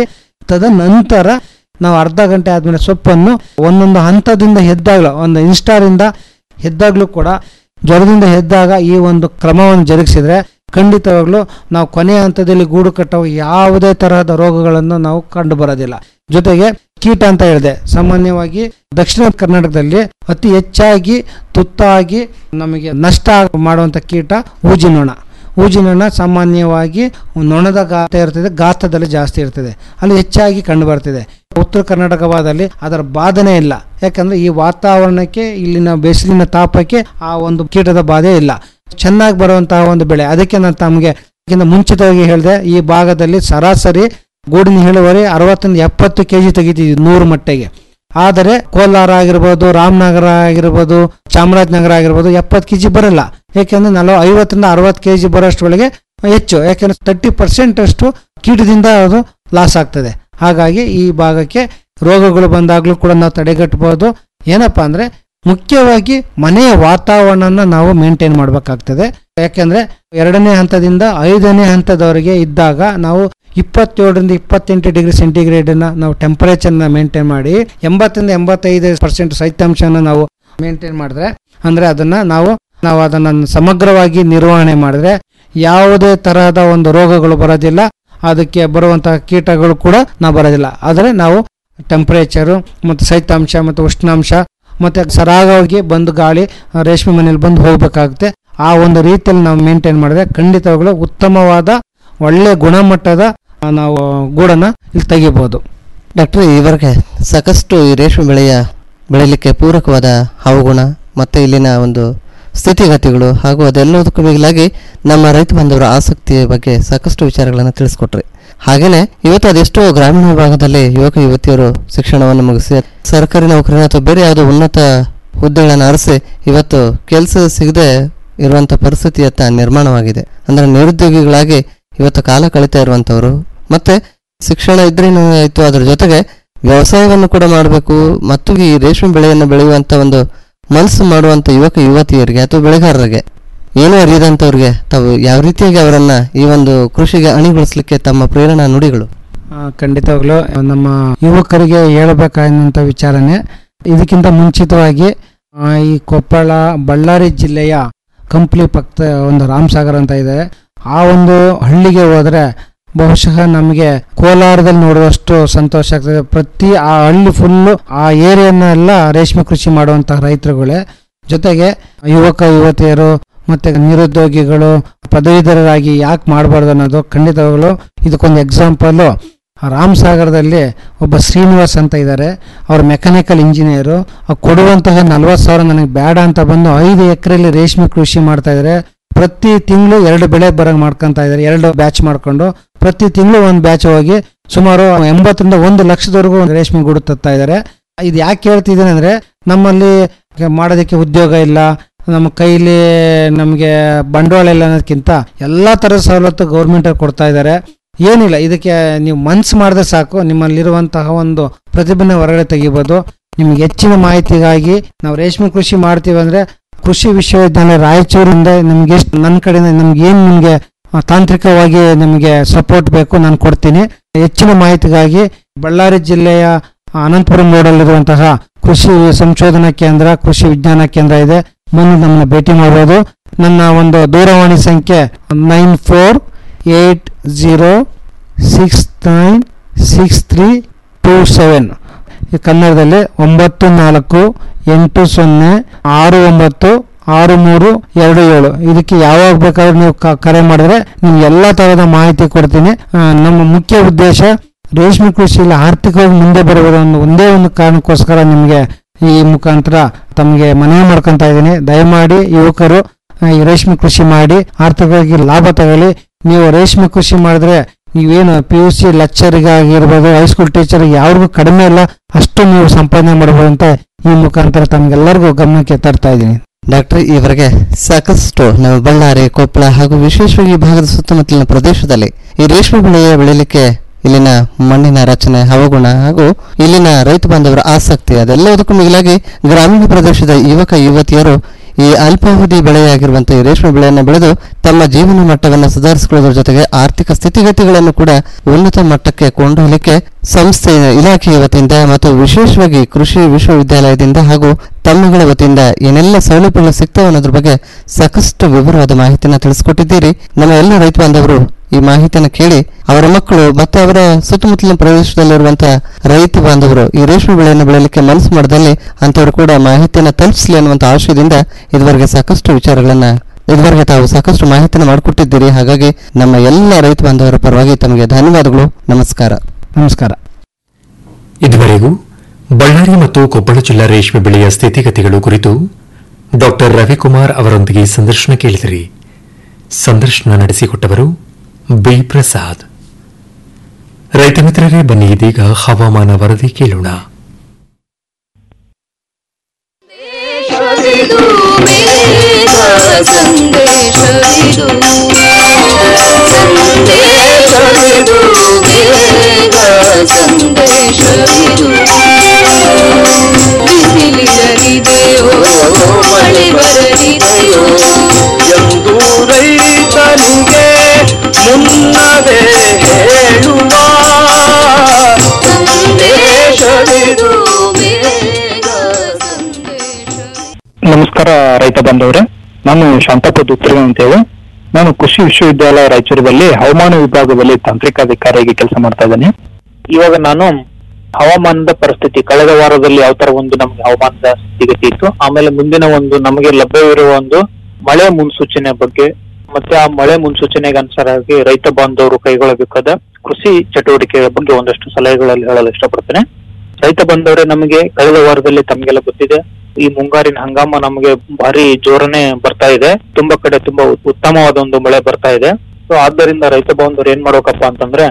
Speaker 16: ತದನಂತರ ನಾವು ಅರ್ಧ ಗಂಟೆ ಆದಮೇಲೆ ಸೊಪ್ಪನ್ನು ಒಂದೊಂದು ಹಂತದಿಂದ ಎದ್ದಾಗಲೂ ಒಂದು ಇನ್ಸ್ಟಾರಿಂದ ಎದ್ದಾಗಲೂ ಕೂಡ ಜ್ವರದಿಂದ ಎದ್ದಾಗ ಈ ಒಂದು ಕ್ರಮವನ್ನು ಜರುಗಿಸಿದ್ರೆ ಖಂಡಿತವಾಗ್ಲೂ ನಾವು ಕೊನೆಯ ಹಂತದಲ್ಲಿ ಗೂಡು ಕಟ್ಟುವ ಯಾವುದೇ ತರಹದ ರೋಗಗಳನ್ನು ನಾವು ಕಂಡು ಬರೋದಿಲ್ಲ ಜೊತೆಗೆ ಕೀಟ ಅಂತ ಹೇಳಿದೆ ಸಾಮಾನ್ಯವಾಗಿ ದಕ್ಷಿಣ ಕರ್ನಾಟಕದಲ್ಲಿ ಅತಿ ಹೆಚ್ಚಾಗಿ ತುತ್ತಾಗಿ ನಮಗೆ ನಷ್ಟ ಮಾಡುವಂಥ ಕೀಟ ಊಜಿನೊಣ ಊಜಿನೊಣ ಸಾಮಾನ್ಯವಾಗಿ ನೊಣದ ಗಾತ್ರ ಇರ್ತದೆ ಗಾತ್ರದಲ್ಲಿ ಜಾಸ್ತಿ ಇರ್ತದೆ ಅಲ್ಲಿ ಹೆಚ್ಚಾಗಿ ಕಂಡು ಬರ್ತದೆ ಉತ್ತರ ಕರ್ನಾಟಕ ಭಾಗದಲ್ಲಿ ಅದರ ಬಾಧನೆ ಇಲ್ಲ ಯಾಕಂದ್ರೆ ಈ ವಾತಾವರಣಕ್ಕೆ ಇಲ್ಲಿನ ಬೇಸಿಲಿನ ತಾಪಕ್ಕೆ ಆ ಒಂದು ಕೀಟದ ಬಾಧೆ ಇಲ್ಲ ಚೆನ್ನಾಗಿ ಬರುವಂತಹ ಒಂದು ಬೆಳೆ ಅದಕ್ಕೆ ನಾನು ತಮಗೆ ಇದಕ್ಕಿಂತ ಮುಂಚಿತವಾಗಿ ಹೇಳಿದೆ ಈ ಭಾಗದಲ್ಲಿ ಸರಾಸರಿ ಗೂಡಿನ ಇಳುವರಿ ಅರವತ್ತರಿಂದ ಎಪ್ಪತ್ತು ಕೆ ಜಿ ತೆಗಿತಿದ್ವಿ ನೂರು ಮಟ್ಟಿಗೆ ಆದರೆ ಕೋಲಾರ ಆಗಿರ್ಬೋದು ರಾಮನಗರ ಆಗಿರ್ಬೋದು ಚಾಮರಾಜನಗರ ಆಗಿರ್ಬೋದು ಎಪ್ಪತ್ತು ಕೆ ಜಿ ಬರಲ್ಲ ಯಾಕೆಂದ್ರೆ ನಲವ ಐವತ್ತರಿಂದ ಅರವತ್ತು ಕೆ ಜಿ ಬರೋಷ್ಟರೊಳಗೆ ಹೆಚ್ಚು ಯಾಕೆಂದ್ರೆ ತರ್ಟಿ ಪರ್ಸೆಂಟ್ ಅಷ್ಟು ಕೀಟದಿಂದ ಅದು ಲಾಸ್ ಆಗ್ತದೆ ಹಾಗಾಗಿ ಈ ಭಾಗಕ್ಕೆ ರೋಗಗಳು ಬಂದಾಗಲೂ ಕೂಡ ನಾವು ತಡೆಗಟ್ಟಬಹುದು ಏನಪ್ಪಾ ಅಂದ್ರೆ ಮುಖ್ಯವಾಗಿ ಮನೆಯ ವಾತಾವರಣನ ನಾವು ಮೇಂಟೈನ್ ಮಾಡಬೇಕಾಗ್ತದೆ ಯಾಕೆಂದ್ರೆ ಎರಡನೇ ಹಂತದಿಂದ ಐದನೇ ಹಂತದವರೆಗೆ ಇದ್ದಾಗ ನಾವು ಇಪ್ಪತ್ತೇಳರಿಂದ ಇಪ್ಪತ್ತೆಂಟು ಡಿಗ್ರಿ ಸೆಂಟಿಗ್ರೇಡನ್ನ ನಾವು ಟೆಂಪರೇಚರ್ನ ಮೇಂಟೈನ್ ಮಾಡಿ ಎಂಬತ್ತರಿಂದ ಎಂಬತ್ತೈದು ಪರ್ಸೆಂಟ್ ಶೈತ್ಯಾಂಶನ ನಾವು ಮೇಂಟೈನ್ ಮಾಡಿದ್ರೆ ಅಂದ್ರೆ ಅದನ್ನ ನಾವು ನಾವು ಅದನ್ನ ಸಮಗ್ರವಾಗಿ ನಿರ್ವಹಣೆ ಮಾಡಿದ್ರೆ ಯಾವುದೇ ತರಹದ ಒಂದು ರೋಗಗಳು ಬರೋದಿಲ್ಲ ಅದಕ್ಕೆ ಬರುವಂತಹ ಕೀಟಗಳು ಕೂಡ ನಾವು ಬರೋದಿಲ್ಲ ಆದರೆ ನಾವು ಟೆಂಪರೇಚರು ಮತ್ತು ಶೈತ್ಯಾಂಶ ಮತ್ತು ಉಷ್ಣಾಂಶ ಮತ್ತು ಸರಾಗವಾಗಿ ಬಂದು ಗಾಳಿ ಆ, ರೇಷ್ಮೆ ಮನೆಯಲ್ಲಿ ಬಂದು ಹೋಗ್ಬೇಕಾಗುತ್ತೆ ಆ ಒಂದು ರೀತಿಯಲ್ಲಿ ನಾವು ಮೇಂಟೈನ್ ಮಾಡಿದ್ರೆ ಖಂಡಿತವಾಗ್ಲೂ ಉತ್ತಮವಾದ ಒಳ್ಳೆ ಗುಣಮಟ್ಟದ ಆ, ನಾವು ಗೂಡನ್ನು ಇಲ್ಲಿ ತೆಗಿಬೋದು
Speaker 15: ಡಾಕ್ಟ್ರೆ ಈವರೆಗೆ ಸಾಕಷ್ಟು ಈ ರೇಷ್ಮೆ ಬೆಳೆಯ ಬೆಳೆಯಲಿಕ್ಕೆ ಪೂರಕವಾದ ಹವಾಗುಣ ಮತ್ತು ಇಲ್ಲಿನ ಒಂದು ಸ್ಥಿತಿಗತಿಗಳು ಹಾಗೂ ಅದೆಲ್ಲದಕ್ಕೂ ಮಿಗಿಲಾಗಿ ನಮ್ಮ ರೈತ ಬಾಂಧವರ ಆಸಕ್ತಿಯ ಬಗ್ಗೆ ಸಾಕಷ್ಟು ವಿಚಾರಗಳನ್ನು ತಿಳಿಸ್ಕೊಟ್ರಿ ಹಾಗೇನೆ ಇವತ್ತು ಅದೆಷ್ಟೋ ಗ್ರಾಮೀಣ ಭಾಗದಲ್ಲಿ ಯುವಕ ಯುವತಿಯರು ಶಿಕ್ಷಣವನ್ನು ಮುಗಿಸಿ ಸರ್ಕಾರಿ ನೌಕರಿನ ಅಥವಾ ಬೇರೆ ಯಾವುದೋ ಉನ್ನತ ಹುದ್ದೆಗಳನ್ನು ಅರಸಿ ಇವತ್ತು ಕೆಲಸ ಸಿಗದೆ ಇರುವಂತ ಪರಿಸ್ಥಿತಿಯತ್ತ ನಿರ್ಮಾಣವಾಗಿದೆ ಅಂದ್ರೆ ನಿರುದ್ಯೋಗಿಗಳಾಗಿ ಇವತ್ತು ಕಾಲ ಕಳೀತಾ ಇರುವಂತವರು ಮತ್ತೆ ಶಿಕ್ಷಣ ಇದ್ರೆ ಆಯ್ತು ಅದ್ರ ಜೊತೆಗೆ ವ್ಯವಸಾಯವನ್ನು ಕೂಡ ಮಾಡಬೇಕು ಮತ್ತು ಈ ರೇಷ್ಮೆ ಬೆಳೆಯನ್ನು ಬೆಳೆಯುವಂತ ಒಂದು ಮನಸ್ಸು ಮಾಡುವಂತ ಯುವಕ ಯುವತಿಯರಿಗೆ ಅಥವಾ ಬೆಳೆಗಾರರಿಗೆ ಏನೂ ಅರಿಯದಂತವ್ರಿಗೆ ತಾವು ಯಾವ ರೀತಿಯಾಗಿ ಅವರನ್ನ ಈ ಒಂದು ಕೃಷಿಗೆ ಅಣಿಗೊಳಿಸ್ಲಿಕ್ಕೆ ತಮ್ಮ ಪ್ರೇರಣಾ ನುಡಿಗಳು
Speaker 16: ಆ, ಖಂಡಿತವಾಗ್ಲೂ ನಮ್ಮ ಯುವಕರಿಗೆ ಹೇಳಬೇಕಾದಂಥ ವಿಚಾರನೆ ಇದಕ್ಕಿಂತ ಮುಂಚಿತವಾಗಿ ಆ, ಈ ಕೊಪ್ಪಳ ಬಳ್ಳಾರಿ ಜಿಲ್ಲೆಯ ಕಂಪ್ಲಿ ಪಕ್ಕ ಒಂದು ರಾಮಸಾಗರ್ ಅಂತ ಇದೆ ಆ ಒಂದು ಹಳ್ಳಿಗೆ ಹೋದ್ರೆ ಬಹುಶಃ ನಮಗೆ ಕೋಲಾರದಲ್ಲಿ ನೋಡುವಷ್ಟು ಸಂತೋಷ ಆಗ್ತದೆ ಪ್ರತಿ ಆ ಹಳ್ಳಿ ಫುಲ್ಲು ಆ ಏರಿಯಾನೆಲ್ಲ ರೇಷ್ಮೆ ಕೃಷಿ ಮಾಡುವಂತಹ ರೈತರುಗಳೇ ಜೊತೆಗೆ ಯುವಕ ಯುವತಿಯರು ಮತ್ತೆ ನಿರುದ್ಯೋಗಿಗಳು ಪದವೀಧರರಾಗಿ ಯಾಕೆ ಮಾಡಬಾರ್ದು ಅನ್ನೋದು ಖಂಡಿತವಾಗಲು ಇದಕ್ಕೊಂದು ಎಕ್ಸಾಂಪಲು ರಾಮ್ ಸಾಗರದಲ್ಲಿ ಒಬ್ಬ ಶ್ರೀನಿವಾಸ್ ಅಂತ ಇದ್ದಾರೆ ಅವ್ರ ಮೆಕ್ಯಾನಿಕಲ್ ಇಂಜಿನಿಯರು ಕೊಡುವಂತಹ ನಲ್ವತ್ತು ಸಾವಿರ ನನಗೆ ಬೇಡ ಅಂತ ಬಂದು ಐದು ಎಕರೆಯಲ್ಲಿ ರೇಷ್ಮೆ ಕೃಷಿ ಮಾಡ್ತಾ ಇದ್ದಾರೆ ಪ್ರತಿ ತಿಂಗಳು ಎರಡು ಬೆಳೆ ಬರಂಗ್ ಮಾಡ್ಕೊಂತ ಇದ್ದಾರೆ ಎರಡು ಬ್ಯಾಚ್ ಮಾಡ್ಕೊಂಡು ಪ್ರತಿ ತಿಂಗಳು ಒಂದು ಬ್ಯಾಚ್ ಹೋಗಿ ಸುಮಾರು ಎಂಬತ್ತರಿಂದ ಒಂದು ಲಕ್ಷದವರೆಗೂ ರೇಷ್ಮೆ ಗೂಡು ತತ್ತಾ ಇದ್ದಾರೆ ಇದು ಯಾಕೆ ಹೇಳ್ತಿದ್ದೀನಿ ಅಂದ್ರೆ ನಮ್ಮಲ್ಲಿ ಮಾಡೋದಕ್ಕೆ ಉದ್ಯೋಗ ಇಲ್ಲ ನಮ್ಮ ಕೈಲಿ ನಮಗೆ ಬಂಡವಾಳ ಇಲ್ಲ ಅನ್ನೋದಕ್ಕಿಂತ ಎಲ್ಲ ಥರದ ಸವಲತ್ತು ಗೌರ್ಮೆಂಟ್ ಕೊಡ್ತಾ ಇದ್ದಾರೆ ಏನಿಲ್ಲ ಇದಕ್ಕೆ ನೀವು ಮನ್ಸು ಮಾಡಿದ್ರೆ ಸಾಕು ನಿಮ್ಮಲ್ಲಿರುವಂತಹ ಒಂದು ಪ್ರತಿಭೆನ ಹೊರಗಡೆ ತೆಗಿಬೋದು ನಿಮ್ಗೆ ಹೆಚ್ಚಿನ ಮಾಹಿತಿಗಾಗಿ ನಾವು ರೇಷ್ಮೆ ಕೃಷಿ ಮಾಡ್ತೀವಿ ಅಂದ್ರೆ ಕೃಷಿ ವಿಶ್ವವಿದ್ಯಾಲಯ ರಾಯಚೂರಿಂದ ನಿಮ್ಗೆ ಎಷ್ಟು ನನ್ನ ಕಡೆಯಿಂದ ನಿಮ್ಗೆ ಏನು ನಿಮಗೆ ತಾಂತ್ರಿಕವಾಗಿ ನಿಮಗೆ ಸಪೋರ್ಟ್ ಬೇಕು ನಾನು ಕೊಡ್ತೀನಿ ಹೆಚ್ಚಿನ ಮಾಹಿತಿಗಾಗಿ ಬಳ್ಳಾರಿ ಜಿಲ್ಲೆಯ ಅನಂತಪುರಂ ರೋಡಲ್ಲಿರುವಂತಹ ಕೃಷಿ ಸಂಶೋಧನಾ ಕೇಂದ್ರ ಕೃಷಿ ವಿಜ್ಞಾನ ಕೇಂದ್ರ ಇದೆ ಬಂದು ನಮ್ಮನ್ನ ಭೇಟಿ ಮಾಡ್ಬೋದು ನನ್ನ ಒಂದು ದೂರವಾಣಿ ಸಂಖ್ಯೆ nine four eight zero six nine six three two seven ಈ ಕನ್ನಡದಲ್ಲಿ ಒಂಬತ್ತು ನಾಲ್ಕು ಎಂಟು ಸೊನ್ನೆ ಆರು ಒಂಬತ್ತು ಆರು ಮೂರು ಎರಡು ಏಳು ಇದಕ್ಕೆ ಯಾವಾಗ ಬೇಕಾದ್ರೂ ನೀವು ಕ- ಕರೆ ಮಾಡಿದ್ರೆ ನಿಮ್ಗೆ ಎಲ್ಲ ತರಹದ ಮಾಹಿತಿ ಕೊಡ್ತೀನಿ ಆ, ನಮ್ಮ ಮುಖ್ಯ ಉದ್ದೇಶ ರೇಷ್ಮೆ ಕೃಷಿಯಲ್ಲಿ ಆರ್ಥಿಕವಾಗಿ ಮುಂದೆ ಬರುವುದು ಅನ್ನೋ ಒಂದೇ ಒಂದು ಕಾರಣಕ್ಕೋಸ್ಕರ ನಿಮಗೆ ಈ ಮುಖಾಂತರ ತಮಗೆ ಮನವಿ ಮಾಡ್ಕೊಂತ ಇದ್ದೀನಿ ದಯಮಾಡಿ ಯುವಕರು ಆ, ಈ ರೇಷ್ಮೆ ಕೃಷಿ ಮಾಡಿ ಆರ್ಥಿಕವಾಗಿ ಲಾಭ ತಗೊಳ್ಳಿ ನೀವು ರೇಷ್ಮೆ ಕೃಷಿ ಮಾಡಿದ್ರೆ ನೀವೇನು ಪಿ ಯು ಸಿ ಲೆಕ್ಚರಿಗಾಗಿರ್ಬೋದು ಹೈಸ್ಕೂಲ್ ಟೀಚರ್ ಯಾರಿಗೂ ಕಡಿಮೆ ಇಲ್ಲ ಅಷ್ಟು ನೀವು ಸಂಪಾದನೆ ಮಾಡಬಹುದು ಅಂತ ಈ ಮುಖಾಂತರ ತಮ್ಗೆಲ್ಲರಿಗೂ ಗಮನಕ್ಕೆ ತರ್ತಾ ಇದ್ದೀನಿ
Speaker 15: ಡಾಕ್ಟರ್ ಈವರೆಗೆ ಸಾಕಷ್ಟು ನಮ್ಮ ಬಳ್ಳಾರಿ ಕೊಪ್ಪಳ ಹಾಗೂ ವಿಶೇಷವಾಗಿ ಈ ಭಾಗದ ಸುತ್ತಮುತ್ತಲಿನ ಪ್ರದೇಶದಲ್ಲಿ ಈ ರೇಷ್ಮೆ ಬೆಳೆಯ ಬೆಳೆಯಲಿಕ್ಕೆ ಇಲ್ಲಿನ ಮಣ್ಣಿನ ರಚನೆ ಹವಗುಣ ಹಾಗೂ ಇಲ್ಲಿನ ರೈತ ಬಾಂಧವರ ಆಸಕ್ತಿ ಅದೆಲ್ಲದಕ್ಕೂ ಮಿಗಿಲಾಗಿ ಗ್ರಾಮೀಣ ಪ್ರದೇಶದ ಯುವಕ ಯುವತಿಯರು ಈ ಅಲ್ಪಾವಧಿ ಬೆಳೆಯಾಗಿರುವಂತಹ ಈ ರೇಷ್ಮೆ ಬೆಳೆಯನ್ನು ಬೆಳೆದು ತಮ್ಮ ಜೀವನ ಮಟ್ಟವನ್ನು ಸುಧಾರಿಸಿಕೊಳ್ಳೋದ್ರ ಜೊತೆಗೆ ಆರ್ಥಿಕ ಸ್ಥಿತಿಗತಿಗಳನ್ನು ಕೂಡ ಉನ್ನತ ಮಟ್ಟಕ್ಕೆ ಕೊಂಡೊಯ್ಯಲಿಕ್ಕೆ ಸಂಸ್ಥೆ ಇಲಾಖೆಯ ವತಿಯಿಂದ ಮತ್ತು ವಿಶೇಷವಾಗಿ ಕೃಷಿ ವಿಶ್ವವಿದ್ಯಾಲಯದಿಂದ ಹಾಗೂ ತಮ್ಮಗಳ ವತಿಯಿಂದ ಏನೆಲ್ಲ ಸೌಲಭ್ಯಗಳು ಸಿಗ್ತವೆ ಅನ್ನೋದ್ರ ಬಗ್ಗೆ ಸಾಕಷ್ಟು ವಿವರವಾದ ಮಾಹಿತಿಯನ್ನು ತಿಳಿಸ್ಕೊಟ್ಟಿದ್ದೀರಿ ನಮ್ಮ ಎಲ್ಲ ರೈತ ಬಾಂಧವರು ಈ ಮಾಹಿತಿಯನ್ನು ಕೇಳಿ ಅವರ ಮಕ್ಕಳು ಮತ್ತೆ ಅವರ ಸುತ್ತಮುತ್ತಲಿನ ಪ್ರದೇಶದಲ್ಲಿರುವಂತಹ ರೈತ ಬಾಂಧವರು ಈ ರೇಷ್ಮೆ ಬೆಳೆಯನ್ನು ಬೆಳೆಯಲಿಕ್ಕೆ ಮನಸ್ಸು ಮಾಡದಲ್ಲಿ ಅಂತವರು ಕೂಡ ಮಾಹಿತಿಯನ್ನು ತಲುಪಿಸಲಿ ಅನ್ನುವಂಥ ಆಶಯದಿಂದ ಇದುವರೆಗೆ ಸಾಕಷ್ಟು ವಿಚಾರಗಳನ್ನ ಇದುವರೆಗೆ ತಾವು ಸಾಕಷ್ಟು ಮಾಹಿತಿಯನ್ನು ಮಾಡಿಕೊಟ್ಟಿದ್ದೀರಿ ಹಾಗಾಗಿ ನಮ್ಮ ಎಲ್ಲ ರೈತ ಬಾಂಧವರ ಪರವಾಗಿ ತಮಗೆ ಧನ್ಯವಾದಗಳು ನಮಸ್ಕಾರ
Speaker 16: ನಮಸ್ಕಾರ
Speaker 11: ಇದುವರೆಗೂ ಬಳ್ಳಾರಿ ಮತ್ತು ಕೊಪ್ಪಳ ಜಿಲ್ಲಾ ರೇಷ್ಮೆ ಬೆಳೆಯ ಸ್ಥಿತಿಗತಿಗಳು ಕುರಿತು ಡಾಕ್ಟರ್ ರವಿಕುಮಾರ್ ಅವರೊಂದಿಗೆ ಸಂದರ್ಶನ ಕೇಳಿದಿರಿ ಸಂದರ್ಶನ ನಡೆಸಿಕೊಟ್ಟವರು ಬಿ ಪ್ರಸಾದ್ ರೈತ ಮಿತ್ರರೇ ಬನ್ನಿ ಇದೀಗ ಹವಾಮಾನ ವರದಿ ಕೇಳೋಣ
Speaker 17: ಸಂದೇಶವಿದು ಬೇಗ ಸಂದೇಶವಿದು ಸಂದೇಶವಿದು ಬೇಗ ಸಂದೇಶವಿದು ಬಿಸಿಲಿರಲಿದೆಯೋ ಮಳೆ ಬರಲಿದೆಯೋ
Speaker 1: ಎಂದು ರೈತನಿಗೆ ಮುನ್ನವೇ ಹೇಳುವ
Speaker 17: ಸಂದೇಶವಿದು ಬೇಗ
Speaker 18: ನಮಸ್ಕಾರ ರೈತ ಬಾಂಧವರೇ ನಾನು ಶಾಂತಪ್ಪ ದುತ್ರಿ ಅಂತೇಳಿ ನಾನು ಕೃಷಿ ವಿಶ್ವವಿದ್ಯಾಲಯ ರಾಯಚೂರಲ್ಲಿ ಹವಾಮಾನ ವಿಭಾಗದಲ್ಲಿ ತಾಂತ್ರಿಕಾಧಿಕಾರಿಯಾಗಿ ಕೆಲಸ ಮಾಡ್ತಾ ಇದ್ದೇನೆ ಇವಾಗ ನಾನು ಹವಾಮಾನದ ಪರಿಸ್ಥಿತಿ ಕಳೆದ ವಾರದಲ್ಲಿ ಯಾವ ತರ ಒಂದು ನಮ್ಗೆ ಹವಾಮಾನದ ಸ್ಥಿತಿಗತಿ ಇತ್ತು ಆಮೇಲೆ ಮುಂದಿನ ಒಂದು ನಮಗೆ ಲಭ್ಯವಿರುವ ಒಂದು ಮಳೆ ಮುನ್ಸೂಚನೆ ಬಗ್ಗೆ ಮತ್ತೆ ಆ ಮಳೆ ಮುನ್ಸೂಚನೆಗೆ ಅನುಸಾರವಾಗಿ ರೈತ ಬಾಂಧವರು ಕೈಗೊಳ್ಳಬೇಕಾದ ಕೃಷಿ ಚಟುವಟಿಕೆಗಳ ಬಗ್ಗೆ ಒಂದಷ್ಟು ಸಲಹೆಗಳಲ್ಲಿ ಹೇಳಲು ಇಷ್ಟಪಡ್ತೇನೆ ರೈತ ಬಂದವರೇ ನಮಗೆ ಕಳೆದ ವಾರದಲ್ಲಿ ತಮಗೆಲ್ಲ ಗೊತ್ತಿದೆ ಈ ಮುಂಗಾರಿನ ಹಂಗಾಮ ನಮಗೆ ಭಾರಿ ಜೋರನೆ ಬರ್ತಾ ಇದೆ ತುಂಬಾ ಕಡೆ ತುಂಬಾ ಉತ್ತಮವಾದ ಒಂದು ಮಳೆ ಬರ್ತಾ ಇದೆ ಸೊ ಆದ್ದರಿಂದ ರೈತ ಬಾಂಧವರು ಏನ್ ಮಾಡ್ಬೇಕಪ್ಪ ಅಂತಂದ್ರೆ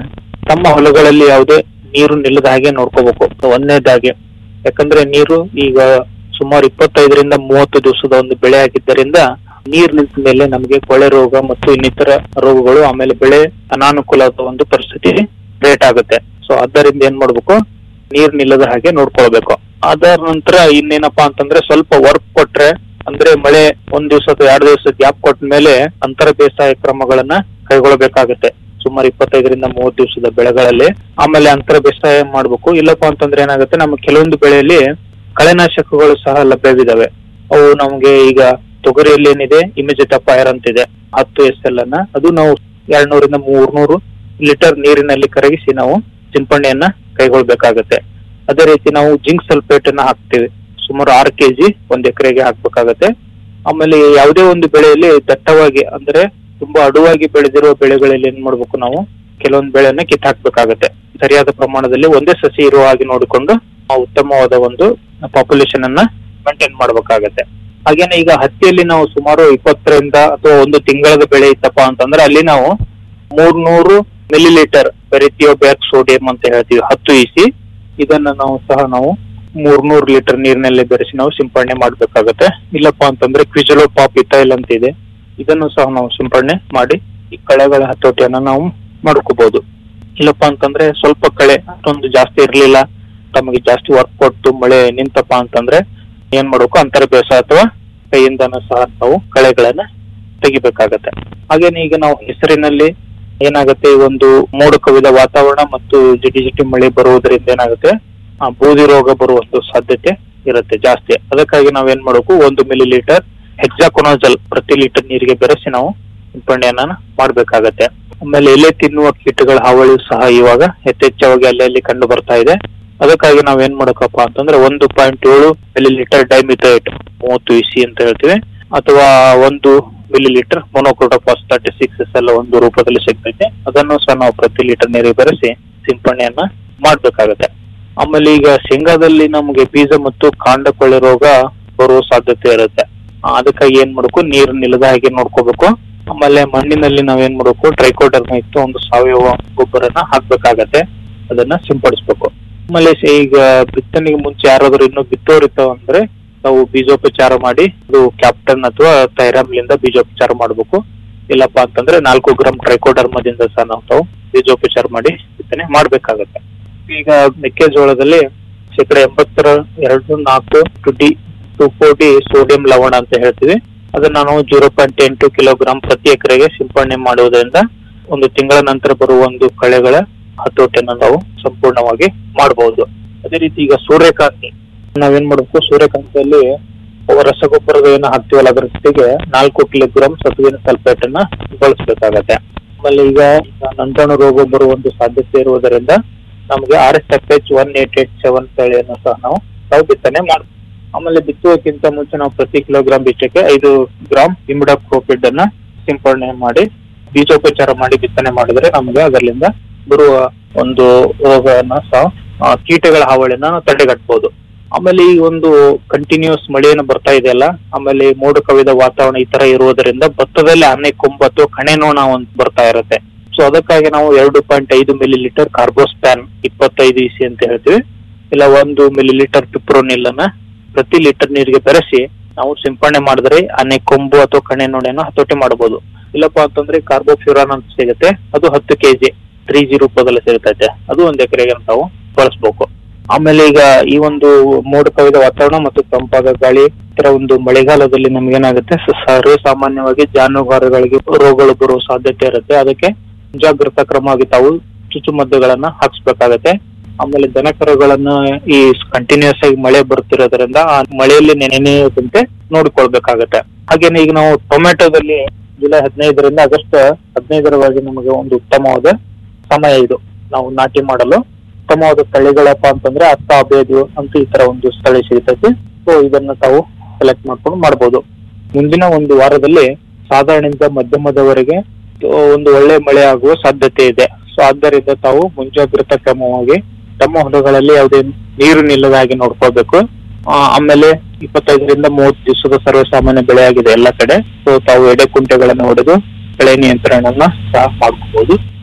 Speaker 18: ತಮ್ಮ ಹೊಲಗಳಲ್ಲಿ ಯಾವುದೇ ನೀರು ನಿಲ್ಲದ ಹಾಗೆ ನೋಡ್ಕೋಬೇಕು ಒಂದನೇದಾಗಿ ಯಾಕಂದ್ರೆ ನೀರು ಈಗ ಸುಮಾರು ಇಪ್ಪತ್ತೈದರಿಂದ ಮೂವತ್ತು ದಿವಸದ ಒಂದು ಬೆಳೆ ಆಗಿದ್ದರಿಂದ ನೀರ್ ನಿಂತ ಮೇಲೆ ನಮಗೆ ಕೊಳೆ ರೋಗ ಮತ್ತು ಇನ್ನಿತರ ರೋಗಗಳು ಆಮೇಲೆ ಬೆಳೆ ಅನಾನುಕೂಲದ ಒಂದು ಪರಿಸ್ಥಿತಿ ಕ್ರಿಯೇಟ್ ಆಗುತ್ತೆ ಸೊ ಆದ್ದರಿಂದ ಏನ್ ಮಾಡ್ಬೇಕು ನೀರ್ ನಿಲ್ಲದ ಹಾಗೆ ನೋಡ್ಕೊಳ್ಬೇಕು ಅದರ ನಂತರ ಇನ್ನೇನಪ್ಪಾ ಅಂತಂದ್ರೆ ಸ್ವಲ್ಪ ವರ್ಕ್ ಕೊಟ್ರೆ ಅಂದ್ರೆ ಮಳೆ ಒಂದ್ ದಿವಸ ಅಥವಾ ಎರಡು ದಿವಸ ಗ್ಯಾಪ್ ಕೊಟ್ಟ ಮೇಲೆ ಅಂತರ ಬೇಸಾಯ ಕ್ರಮಗಳನ್ನ ಕೈಗೊಳ್ಳಬೇಕಾಗುತ್ತೆ ಸುಮಾರು ಇಪ್ಪತ್ತೈದರಿಂದ ಮೂವತ್ತು ದಿವಸದ ಬೆಳೆಗಳಲ್ಲಿ ಆಮೇಲೆ ಅಂತರ ಬೇಸಾಯ ಮಾಡ್ಬೇಕು ಇಲ್ಲಪ್ಪ ಅಂತಂದ್ರೆ ಏನಾಗುತ್ತೆ ನಮ್ಮ ಕೆಲವೊಂದು ಬೆಳೆಯಲ್ಲಿ ಕಳೆನಾಶಕಗಳು ಸಹ ಲಭ್ಯವಿದಾವೆ ಅವು ನಮಗೆ ಈಗ ತೊಗರಿಯಲ್ಲಿ ಏನಿದೆ ಇಮಿಜಿಟ ಫೈರ್ ಅಂತಿದೆ ಹತ್ತು ಎಸ್ ಎಲ್ ಅನ್ನ ಅದು ನಾವು ಎರಡ್ನೂರಿಂದ ಮೂರ್ನೂರು ಲೀಟರ್ ನೀರಿನಲ್ಲಿ ಕರಗಿಸಿ ನಾವು ಸಿಂಪಡಣೆಯನ್ನ ಕೈಗೊಳ್ಬೇಕಾಗತ್ತೆ ಅದೇ ರೀತಿ ನಾವು ಜಿಂಕ್ ಸಲ್ಫೇಟ್ ಅನ್ನ ಹಾಕ್ತೀವಿ ಸುಮಾರು ಆರು ಕೆಜಿ ಒಂದ್ ಎಕರೆಗೆ ಹಾಕ್ಬೇಕಾಗತ್ತೆ ಆಮೇಲೆ ಯಾವುದೇ ಒಂದು ಬೆಳೆಯಲ್ಲಿ ದಟ್ಟವಾಗಿ ಅಂದ್ರೆ ತುಂಬಾ ಅಡುವಾಗಿ ಬೆಳೆದಿರುವ ಬೆಳೆಗಳಲ್ಲಿ ಏನ್ ಮಾಡ್ಬೇಕು ನಾವು ಕೆಲವೊಂದು ಬೆಳೆಯನ್ನ ಕಿತ್ತು ಹಾಕ್ಬೇಕಾಗತ್ತೆ ಸರಿಯಾದ ಪ್ರಮಾಣದಲ್ಲಿ ಒಂದೇ ಸಸಿ ಇರುವ ಹಾಗೆ ನೋಡಿಕೊಂಡು ನಾವು ಉತ್ತಮವಾದ ಒಂದು ಪಾಪ್ಯುಲೇಷನ್ ಅನ್ನ ಮೇಂಟೈನ್ ಮಾಡ್ಬೇಕಾಗತ್ತೆ ಹಾಗೇನೆ ಈಗ ಹತ್ತಿಯಲ್ಲಿ ನಾವು ಸುಮಾರು ಇಪ್ಪತ್ತರಿಂದ ಅಥವಾ ಒಂದು ತಿಂಗಳದ ಬೆಳೆ ಇತ್ತಪ್ಪ ಅಂತಂದ್ರೆ ಅಲ್ಲಿ ನಾವು ಮೂರ್ನೂರು ಮಿಲಿ ಲೀಟರ್ ಬ್ಯಾಕ್ ಸೋಡಿಯಂ ಅಂತ ಹೇಳ್ತೀವಿ ಹತ್ತು ಇಸಿ ಇದನ್ನ ನಾವು ಸಹ ನಾವು ಮೂರ್ನೂರು ಲೀಟರ್ ನೀರಿನಲ್ಲಿ ಬೆರೆಸಿ ನಾವು ಸಿಂಪಡಣೆ ಮಾಡ್ಬೇಕಾಗತ್ತೆ ಇಲ್ಲಪ್ಪ ಅಂತಂದ್ರೆ ಕ್ವಿಜಲೋ ಪಾಪ್ ಇಥೈಲ್ ಅಂತ ಇದೆ ಇದನ್ನು ಸಹ ನಾವು ಸಿಂಪಡಣೆ ಮಾಡಿ ಈ ಕಳೆಗಳ ಹತೋಟಿಯನ್ನ ನಾವು ಮಾಡ್ಕೋಬಹುದು ಇಲ್ಲಪ್ಪ ಅಂತಂದ್ರೆ ಸ್ವಲ್ಪ ಕಳೆ ಅಷ್ಟೊಂದು ಜಾಸ್ತಿ ಇರ್ಲಿಲ್ಲ ತಮಗೆ ಜಾಸ್ತಿ ವರ್ಕ್ ಕೊಟ್ಟು ಮಳೆ ನಿಂತಪ್ಪ ಅಂತಂದ್ರೆ ಏನ್ ಮಾಡ್ಬೇಕು ಅಂತರ ಬೇಸಾಯ ಅಥವಾ ಕೈಯಿಂದನೂ ಸಹ ನಾವು ಕಳೆಗಳನ್ನ ತೆಗಿಬೇಕಾಗತ್ತೆ ಹಾಗೇನೆ ಈಗ ನಾವು ಹೆಸರಿನಲ್ಲಿ ಏನಾಗುತ್ತೆ ಈ ಒಂದು ಮೋಡ ಕವಿದ ವಾತಾವರಣ ಮತ್ತು ಜಿಟಿ ಜಿಟಿ ಮಳೆ ಬರುವುದರಿಂದ ಏನಾಗುತ್ತೆ ಆ ಬೂದಿ ರೋಗ ಬರುವಂತ ಸಾಧ್ಯತೆ ಇರುತ್ತೆ ಜಾಸ್ತಿ ಅದಕ್ಕಾಗಿ ನಾವೇನ್ ಮಾಡಬೇಕು ಒಂದು ಮಿಲಿ ಲೀಟರ್ ಹೆಕ್ಸಾಕೊನೋಜಲ್ ಪ್ರತಿ ಲೀಟರ್ ನೀರಿಗೆ ಬೆರೆಸಿ ನಾವು ಸಿಂಪಡಣೆಯನ್ನ ಮಾಡ್ಬೇಕಾಗತ್ತೆ ಆಮೇಲೆ ಎಲೆ ತಿನ್ನುವ ಕೀಟಗಳ ಹಾವಳಿ ಸಹ ಇವಾಗ ಯಥೇಚ್ಛವಾಗಿ ಅಲ್ಲಲ್ಲಿ ಕಂಡು ಬರ್ತಾ ಇದೆ ಅದಕ್ಕಾಗಿ ನಾವ್ ಏನ್ ಮಾಡಬೇಕಪ್ಪ ಅಂತಂದ್ರೆ ಒಂದು ಪಾಯಿಂಟ್ ಏಳು ಮಿಲಿ ಲೀಟರ್ ಡೈಮಿಥೇಟ್ ಮೂವತ್ತು ಇಸಿ ಅಂತ ಹೇಳ್ತೀವಿ ಅಥವಾ ಒಂದು millilitre monocrotophos thirty six S ಎಲ್ಲ ಒಂದು ರೂಪದಲ್ಲಿ ಸಿಗ್ತೈತೆ ಅದನ್ನು ಸಹ ನಾವು ಪ್ರತಿ ಲೀಟರ್ ನೀರಿಗೆ ಬೆರೆಸಿ ಸಿಂಪಡಣೆಯನ್ನ ಮಾಡ್ಬೇಕಾಗತ್ತೆ ಆಮೇಲೆ ಈಗ ಶೇಂಗಾದಲ್ಲಿ ನಮಗೆ ಬೀಜ ಮತ್ತು ಕಾಂಡ ಕೊಳ್ಳೆ ರೋಗ ಬರುವ ಸಾಧ್ಯತೆ ಇರುತ್ತೆ ಆ, ಅದಕ್ಕಾಗಿ ಏನ್ ಮಾಡ್ಬೇಕು ನೀರು ನಿಲ್ಲದ ಹಾಗೆ ನೋಡ್ಕೋಬೇಕು ಆಮೇಲೆ ಮಣ್ಣಿನಲ್ಲಿ ನಾವ್ ಏನ್ ಮಾಡ್ಬೇಕು ಟ್ರೈಕೋಡರ್ಮ ಇತ್ತು ಒಂದು ಸಾವಯವ ಗೊಬ್ಬರನ ಹಾಕ್ಬೇಕಾಗತ್ತೆ ಅದನ್ನ ಸಿಂಪಡಿಸ್ಬೇಕು ಆಮೇಲೆ ಸ- ಈಗ ಬಿತ್ತನೆಗೆ ಮುಂಚೆ ಯಾರಾದ್ರೂ ಇನ್ನೂ ಬಿತ್ತೋರಿರ್ತಾವ ಅಂದ್ರೆ ನಾವು ಬೀಜೋಪಚಾರ ಮಾಡಿ ಅದು ಕ್ಯಾಪ್ಟನ್ ಅಥವಾ ಥೈರಾಮ್ಲಿಂದ ಬೀಜೋಪಚಾರ ಮಾಡ್ಬೇಕು ಇಲ್ಲಪ್ಪ ಅಂತಂದ್ರೆ ನಾಲ್ಕು ಗ್ರಾಮ್ ಟ್ರೈಕೋಡರ್ಮದಿಂದ ಸಹ ನಾವು ತಾವು ಬೀಜೋಪಚಾರ ಮಾಡಿ ಬಿತ್ತನೆ ಮಾಡ್ಬೇಕಾಗತ್ತೆ ಈಗ ಮೆಕ್ಕೆಜೋಳದಲ್ಲಿ ಶೇಕಡ ಎಂಬತ್ತರ ಎರಡು ನಾಲ್ಕು two D two four D sodium ಲವಣ ಅಂತ ಹೇಳ್ತೀವಿ ಅದನ್ನ ನಾವು ಜೀರೋ ಪಾಯಿಂಟ್ ಎಂಟು ಕಿಲೋಗ್ರಾಂ ಪ್ರತಿ ಎಕರೆಗೆ ಸಿಂಪಡಣೆ ಮಾಡುವುದರಿಂದ ಒಂದು ತಿಂಗಳ ನಂತರ ಬರುವ ಒಂದು ಕಳೆಗಳ ಹತೋಟಿಯನ್ನು ನಾವು ಸಂಪೂರ್ಣವಾಗಿ ಮಾಡಬಹುದು ಅದೇ ರೀತಿ ಈಗ ಸೂರ್ಯಕಾಂತಿ ನಾವೇನ್ ಮಾಡ್ಬೇಕು ಸೂರ್ಯಕಾಂತಿಯಲ್ಲಿ ರಸಗೊಬ್ಬರದ ಏನು ಹಾಕ್ತಿವಲ್ಲ ಅದ್ರ ಜೊತೆಗೆ ನಾಲ್ಕು ಕಿಲೋಗ್ರಾಂ ಸತುವಿನ ಸಲ್ಫೇಟ್ ಅನ್ನ ಬಳಸಬೇಕಾಗತ್ತೆ ಆಮೇಲೆ ಈಗ ಈಗ ನಂಜಾಣು ರೋಗ ಬರುವಂತ ಸಾಧ್ಯತೆ ಇರುವುದರಿಂದ ನಮಗೆ R S F H one eight eight seven ತಳಿಯನ್ನು ಸಹ ನಾವು ನಾವು ಬಿತ್ತನೆ ಮಾಡ್ತೀವಿ ಆಮೇಲೆ ಬಿತ್ತುವಕ್ಕಿಂತ ಮುಂಚೆ ನಾವು ಪ್ರತಿ ಕಿಲೋಗ್ರಾಂ ಬೀಜಕ್ಕೆ ಐದು ಗ್ರಾಮ್ ಇಮಿಡಾಕ್ರೋಪಿಡ್ ಅನ್ನ ಸಿಂಪಡಣೆ ಮಾಡಿ ಬೀಜೋಪಚಾರ ಮಾಡಿ ಬಿತ್ತನೆ ಮಾಡಿದ್ರೆ ನಮಗೆ ಅದರಿಂದ ಬರುವ ಒಂದು ರೋಗವನ್ನ ಸಹ ಆ, ಕೀಟಗಳ ಹಾವಳಿನ ನಾವು ತಡೆಗಟ್ಟಬಹುದು ಆಮೇಲೆ ಈ ಒಂದು ಕಂಟಿನ್ಯೂಸ್ ಮಳೆಯನ್ನು ಬರ್ತಾ ಇದೆಯಲ್ಲ ಆಮೇಲೆ ಮೋಡ ಕವಿದ ವಾತಾವರಣ ಈ ತರ ಇರುವುದರಿಂದ ಭತ್ತದಲ್ಲಿ ಆನೆ ಕೊಂಬು ಅಥವಾ ಕಣೆ ನೋಣ ಒಂದು ಬರ್ತಾ ಇರುತ್ತೆ ಸೊ ಅದಕ್ಕಾಗಿ ನಾವು ಎರಡು ಪಾಯಿಂಟ್ ಐದು ಮಿಲಿ ಲೀಟರ್ ಕಾರ್ಬೋಸ್ಪ್ಯಾನ್ ಇಪ್ಪತ್ತೈದು ಇಸಿ ಅಂತ ಹೇಳ್ತೀವಿ ಇಲ್ಲ ಒಂದು ಮಿಲಿ ಲೀಟರ್ ಪಿಪ್ರೋನಿಲ್ ಅನ್ನ ಪ್ರತಿ ಲೀಟರ್ ನೀರಿಗೆ ಬೆರೆಸಿ ನಾವು ಸಿಂಪಡಣೆ ಮಾಡಿದ್ರೆ ಆನೆ ಕೊಂಬು ಅಥವಾ ಕಣೆ ನೋಣೆಯನ್ನು ಹತೋಟಿ ಮಾಡಬಹುದು ಇಲ್ಲಪ್ಪ ಅಂತಂದ್ರೆ ಕಾರ್ಬೋಫ್ಯೂರಾನ್ ಅಂತ ಸಿಗುತ್ತೆ ಅದು ಹತ್ತು ಕೆಜಿ ತ್ರೀ ಜಿ ರೂಪದಲ್ಲಿ ಸಿಗುತ್ತೈತೆ ಅದು ಒಂದ್ ಎಕರೆಗೆ ನಾವು ಬಳಸ್ಬೇಕು ಆಮೇಲೆ ಈಗ ಈ ಒಂದು ಮೋಡ ಕವಿದ ವಾತಾವರಣ ಮತ್ತು ತಂಪಾದ ಗಾಳಿ ಇತರ ಒಂದು ಮಳೆಗಾಲದಲ್ಲಿ ನಮ್ಗೇನಾಗುತ್ತೆ ಸ- ಸರ್ವೇ ಸಾಮಾನ್ಯವಾಗಿ ಜಾನುವಾರುಗಳಿಗೆ ರೋಗಗಳು ಬರುವ ಸಾಧ್ಯತೆ ಇರುತ್ತೆ ಅದಕ್ಕೆ ಮುಂಜಾಗ್ರತಾ ಕ್ರಮವಾಗಿ ತಾವು ಚುಚ್ಚುಮದ್ದುಗಳನ್ನ ಹಾಕ್ಸ್ಬೇಕಾಗತ್ತೆ ಆಮೇಲೆ ದನಕರುಗಳನ್ನ ಈ ಕಂಟಿನ್ಯೂಸ್ ಆಗಿ ಮಳೆ ಬರ್ತಿರೋದ್ರಿಂದ ಆ ಮಳೆಯಲ್ಲಿ ನೆನೆಯದಂತೆ ನೋಡಿಕೊಳ್ಬೇಕಾಗತ್ತೆ ಹಾಗೇನೆ ಈಗ ನಾವು ಟೊಮೆಟೊದಲ್ಲಿ ಜುಲೈ ಹದಿನೈದರಿಂದ ಆಗಸ್ಟ್ ಹದಿನೈದರವರೆಗೆ ನಮಗೆ ಒಂದು ಉತ್ತಮವಾದ ಸಮಯ ಇದು ನಾವು ನಾಟಿ ಮಾಡಲು ಉತ್ತಮವಾದ ತಳಿಗಳಪ್ಪ ಅಂತಂದ್ರೆ ಅತ್ತ ಅಬೇದು ಅಂತ ಈ ತರ ಒಂದು ತಳಿ ಸಿಗ್ತೈತಿ ಸೊ ಇದನ್ನ ತಾವು ಸೆಲೆಕ್ಟ್ ಮಾಡ್ಕೊಂಡು ಮಾಡ್ಬೋದು ಮುಂದಿನ ಒಂದು ವಾರದಲ್ಲಿ ಸಾಧಾರಣದಿಂದ ಮಧ್ಯಮದವರೆಗೆ ಆ, ಒಂದು ಒಳ್ಳೆ ಮಳೆ ಆಗುವ ಸಾಧ್ಯತೆ ಇದೆ ಸೊ ಆದ್ದರಿಂದ ತಾವು ಮುಂಜಾಗ್ರತಾ ಕ್ರಮವಾಗಿ ತಮ್ಮ ಹೊಲಗಳಲ್ಲಿ ಯಾವುದೇ ನೀರು ನಿಲ್ಲದ ಹಾಗೆ ನೋಡ್ಕೊಳ್ಬೇಕು ಆ, ಆಮೇಲೆ ಇಪ್ಪತ್ತೈದರಿಂದ ಮೂವತ್ತು ದಿವಸದ ಸರ್ವಸಾಮಾನ್ಯ ಬೆಳೆ ಆಗಿದೆ ಎಲ್ಲ ಕಡೆ ಸೊ ತಾವು ಎಡೆ ಕುಂಟೆಗಳನ್ನು ಹೊಡೆದು ಬೆಳೆ ನಿಯಂತ್ರಣನ ಸಹ ಮಾಡ್ಕೋಬಹುದು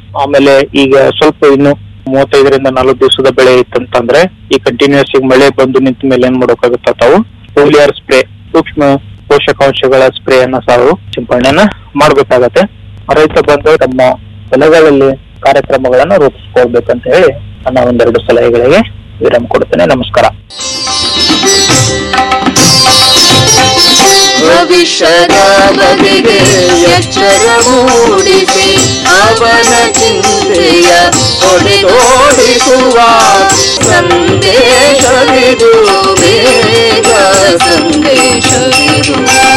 Speaker 18: ಆಮೇಲೆ ಈಗ ಸ್ವಲ್ಪ ಇನ್ನು ಮೂವತ್ತೈದರಿಂದ ನಲವತ್ತು ದಿವಸದ ಬೆಳೆ ಇತ್ತಂತಂದ್ರೆ ಈ ಕಂಟಿನ್ಯೂಸ್ ಈಗ ಮಳೆ ಬಂದು ನಿಂತ ಮೇಲೆ ಏನ್ ಮಾಡೋಕ್ಕಾಗುತ್ತೆ ತಾವು ಪೋಲಿಯರ್ ಸ್ಪ್ರೇ ಸೂಕ್ಷ್ಮ ಪೋಷಕಾಂಶಗಳ ಸ್ಪ್ರೇ ಅನ್ನ ಸಾವು ಸಿಂಪಡಣೆಯನ್ನ ಮಾಡ್ಬೇಕಾಗತ್ತೆ ರೈತ ಬಂದು ತಮ್ಮ ಹೊಲಗಳಲ್ಲಿ ಕಾರ್ಯಕ್ರಮಗಳನ್ನ ರೂಪಿಸ್ಕೊಳ್ಬೇಕಂತ ಹೇಳಿ ನನ್ನ ಒಂದೆರಡು ಸಲಹೆಗಳಿಗೆ ವಿರಾಮ ಕೊಡ್ತೇನೆ ನಮಸ್ಕಾರ
Speaker 17: ಭವಿಷ್ಯದ ಬಗೆಗೆ ಎಚ್ಚರ ಮೂಡಿಸಿ ಅವನ ಚಿಂತೆಯ ಹೊಡೆದೋಡಿಸುವ ಸಂದೇಶವಿದು ಬೇಗ ಸಂದೇಶವಿದು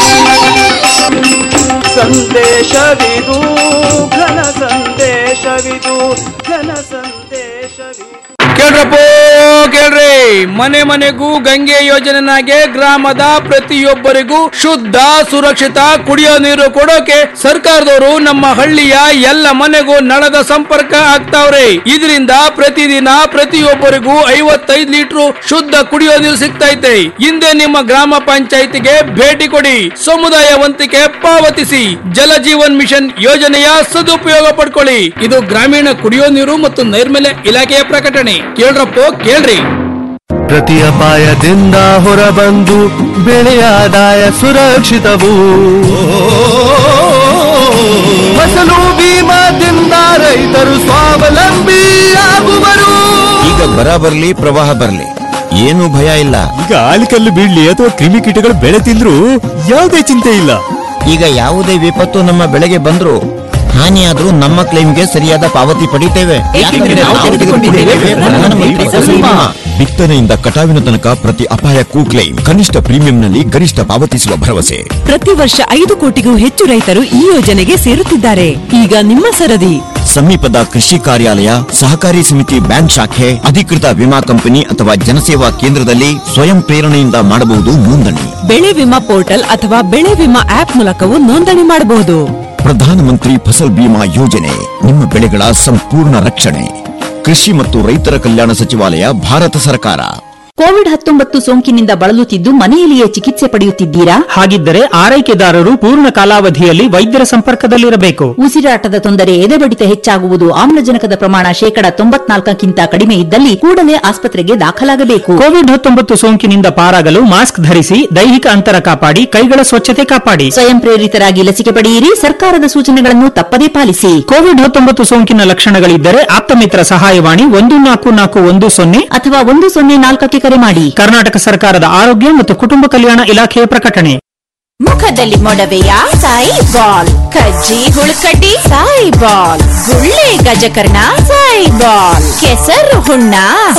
Speaker 1: ಸಂದೇಶವಿದು ಘನ ಸಂದೇಶವಿದು ಘನ ಸಂದೇಶವಿದು
Speaker 19: ಕೇಳ್ರಪ್ಪ ಕೇಳ್ರಿ ಮನೆ ಮನೆಗೂ ಗಂಗೆ ಯೋಜನೆನಾಗೆ ಗ್ರಾಮದ ಪ್ರತಿಯೊಬ್ಬರಿಗೂ ಶುದ್ಧ ಸುರಕ್ಷಿತ ಕುಡಿಯೋ ನೀರು ಕೊಡೋಕೆ ಸರ್ಕಾರದವರು ನಮ್ಮ ಹಳ್ಳಿಯ ಎಲ್ಲ ಮನೆಗೂ ನಳದ ಸಂಪರ್ಕ ಆಗ್ತಾವ್ರೆ ಇದರಿಂದ ಪ್ರತಿದಿನ ಪ್ರತಿಯೊಬ್ಬರಿಗೂ ಐವತ್ತೈದು ಲೀಟರ್ ಶುದ್ಧ ಕುಡಿಯೋ ನೀರು ಸಿಗ್ತೈತೆ ಹಿಂದೆ ನಿಮ್ಮ ಗ್ರಾಮ ಪಂಚಾಯಿತಿಗೆ ಭೇಟಿ ಕೊಡಿ ಸಮುದಾಯ ವಂತಿಕೆ ಪಾವತಿಸಿ ಜಲ ಜೀವನ್ ಮಿಷನ್ ಯೋಜನೆಯ ಸದುಪಯೋಗ ಪಡ್ಕೊಳ್ಳಿ ಇದು ಗ್ರಾಮೀಣ ಕುಡಿಯೋ ನೀರು ಮತ್ತು ನೈರ್ಮಲ್ಯ ಇಲಾಖೆಯ ಪ್ರಕಟಣೆ ಕೇಳ್ರಪ್ಪ ಕೇಳ್ರಿ
Speaker 20: ಪ್ರತಿ ಅಪಾಯದಿಂದ ಹೊರಬಂದು ಬೆಳೆಯ ಆದಾಯ ಸುರಕ್ಷಿತವು ಫಸಲು ಬೀಮಾದಿಂದ ರೈತರು ಸ್ವಾವಲಂಬಿ ಆಗುವರು
Speaker 2: ಈಗ ಬರ ಬರ್ಲಿ ಪ್ರವಾಹ ಬರ್ಲಿ ಏನು ಭಯ ಇಲ್ಲ
Speaker 3: ಈಗ ಆಲಿಕಲ್ಲು ಬೀಳ್ಲಿ ಅಥವಾ ಕ್ರಿಮಿಕೀಟಗಳು ಬೆಳೆ ತಿಂದ್ರು ಯಾವುದೇ ಚಿಂತೆ ಇಲ್ಲ
Speaker 2: ಈಗ ಯಾವುದೇ ವಿಪತ್ತು ನಮ್ಮ ಬೆಳೆಗೆ ಬಂದ್ರು ಹಾನಿಯಾದ್ರೂ ನಮ್ಮ ಕ್ಲೈಮ್ಗೆ ಸರಿಯಾದ ಪಾವತಿ ಪಡಿತೇವೆ ಯಾಕಂದ್ರೆ ನಾವು ತೆಗೆದುಕೊಂಡಿದ್ದೇವೆ ಪ್ರಧಾನಮಂತ್ರಿ ಫಸಲ್ ಬಿಮಾ. ಬಿತ್ತನೆಯಿಂದ ಕಟಾವಿನ ತನಕ ಪ್ರತಿ ಅಪಾಯಕ್ಕೂ ಕ್ಲೈಮ್ ಕನಿಷ್ಠ ಪ್ರೀಮಿಯಂನಲ್ಲಿ ಗರಿಷ್ಠ ಪಾವತಿಸುವ ಭರವಸೆ
Speaker 4: ಪ್ರತಿ ವರ್ಷ ಐದು ಕೋಟಿಗೂ ಹೆಚ್ಚು ರೈತರು ಈ ಯೋಜನೆಗೆ ಸೇರುತ್ತಿದ್ದಾರೆ ಈಗ ನಿಮ್ಮ ಸರದಿ
Speaker 2: ಸಮೀಪದ ಕೃಷಿ ಕಾರ್ಯಾಲಯ ಸಹಕಾರಿ ಸಮಿತಿ ಬ್ಯಾಂಕ್ ಶಾಖೆ ಅಧಿಕೃತ ವಿಮಾ ಕಂಪನಿ ಅಥವಾ ಜನಸೇವಾ ಕೇಂದ್ರದಲ್ಲಿ ಸ್ವಯಂ ಪ್ರೇರಣೆಯಿಂದ ಮಾಡಬಹುದು ನೋಂದಣಿ
Speaker 4: ಬೆಳೆ ವಿಮಾ ಪೋರ್ಟಲ್ ಅಥವಾ ಬೆಳೆ ವಿಮಾ ಆಪ್ ಮೂಲಕವೂ ನೋಂದಣಿ ಮಾಡಬಹುದು
Speaker 2: ಪ್ರಧಾನಮಂತ್ರಿ ಫಸಲ್ ಬಿಮಾ ಯೋಜನೆ ನಿಮ್ಮ ಬೆಳೆಗಳ ಸಂಪೂರ್ಣ ರಕ್ಷಣೆ ಕೃಷಿ ಮತ್ತು ರೈತರ ಕಲ್ಯಾಣ ಸಚಿವಾಲಯ ಭಾರತ ಸರ್ಕಾರ
Speaker 21: ಕೋವಿಡ್ ಹತ್ತೊಂಬತ್ತು ಸೋಂಕಿನಿಂದ ಬಳಲುತ್ತಿದ್ದು ಮನೆಯಲ್ಲಿಯೇ ಚಿಕಿತ್ಸೆ ಪಡೆಯುತ್ತಿದ್ದೀರಾ
Speaker 22: ಹಾಗಿದ್ದರೆ ಆರೈಕೆದಾರರು ಪೂರ್ಣ ಕಾಲಾವಧಿಯಲ್ಲಿ ವೈದ್ಯರ ಸಂಪರ್ಕದಲ್ಲಿರಬೇಕು
Speaker 21: ಉಸಿರಾಟದ ತೊಂದರೆ ಎದೆಬಡಿತ ಹೆಚ್ಚಾಗುವುದು ಆಮ್ಲಜನಕದ ಪ್ರಮಾಣ ಶೇಕಡ ತೊಂಬತ್ನಾಲ್ಕಕ್ಕಿಂತ ಕಡಿಮೆ ಇದ್ದಲ್ಲಿ ಕೂಡಲೇ ಆಸ್ಪತ್ರೆಗೆ ದಾಖಲಾಗಬೇಕು
Speaker 22: ಕೋವಿಡ್ ಹತ್ತೊಂಬತ್ತು ಸೋಂಕಿನಿಂದ ಪಾರಾಗಲು ಮಾಸ್ಕ್ ಧರಿಸಿ ದೈಹಿಕ ಅಂತರ ಕಾಪಾಡಿ ಕೈಗಳ ಸ್ವಚ್ಛತೆ ಕಾಪಾಡಿ
Speaker 21: ಸ್ವಯಂ ಪ್ರೇರಿತರಾಗಿ ಲಸಿಕೆ ಪಡೆಯಿರಿ ಸರ್ಕಾರದ ಸೂಚನೆಗಳನ್ನು ತಪ್ಪದೇ ಪಾಲಿಸಿ
Speaker 22: ಕೋವಿಡ್ ಹತ್ತೊಂಬತ್ತು ಸೋಂಕಿನ ಲಕ್ಷಣಗಳಿದ್ದರೆ ಆಪ್ತಮಿತ್ರ ಸಹಾಯವಾಣಿ ಒಂದು ನಾಲ್ಕು ನಾಲ್ಕು ಒಂದು ಸೊನ್ನೆ
Speaker 21: ಅಥವಾ ಒಂದು ಸೊನ್ನೆ ನಾಲ್ಕಕ್ಕೆ ಕರೆ ಮಾಡಿ
Speaker 22: ಕರ್ನಾಟಕ ಸರ್ಕಾರದ ಆರೋಗ್ಯ ಮತ್ತು ಕುಟುಂಬ ಕಲ್ಯಾಣ ಇಲಾಖೆಯ ಪ್ರಕಟಣೆ
Speaker 23: ಮುಖದಲ್ಲಿ ಮೊಡವೆಯ ಸಾಯಿ ಬಾಲ್ ಕಜ್ಜಿ ಹುಳುಕಡ್ಡಿ ಸಾಯಿ ಬಾಲ್ ಗುಳ್ಳೆ ಗಜಕರ್ಣ ಸಾಯಿ ಬಾಲ್ ಕೆಸರು ಹುಣ್ಣ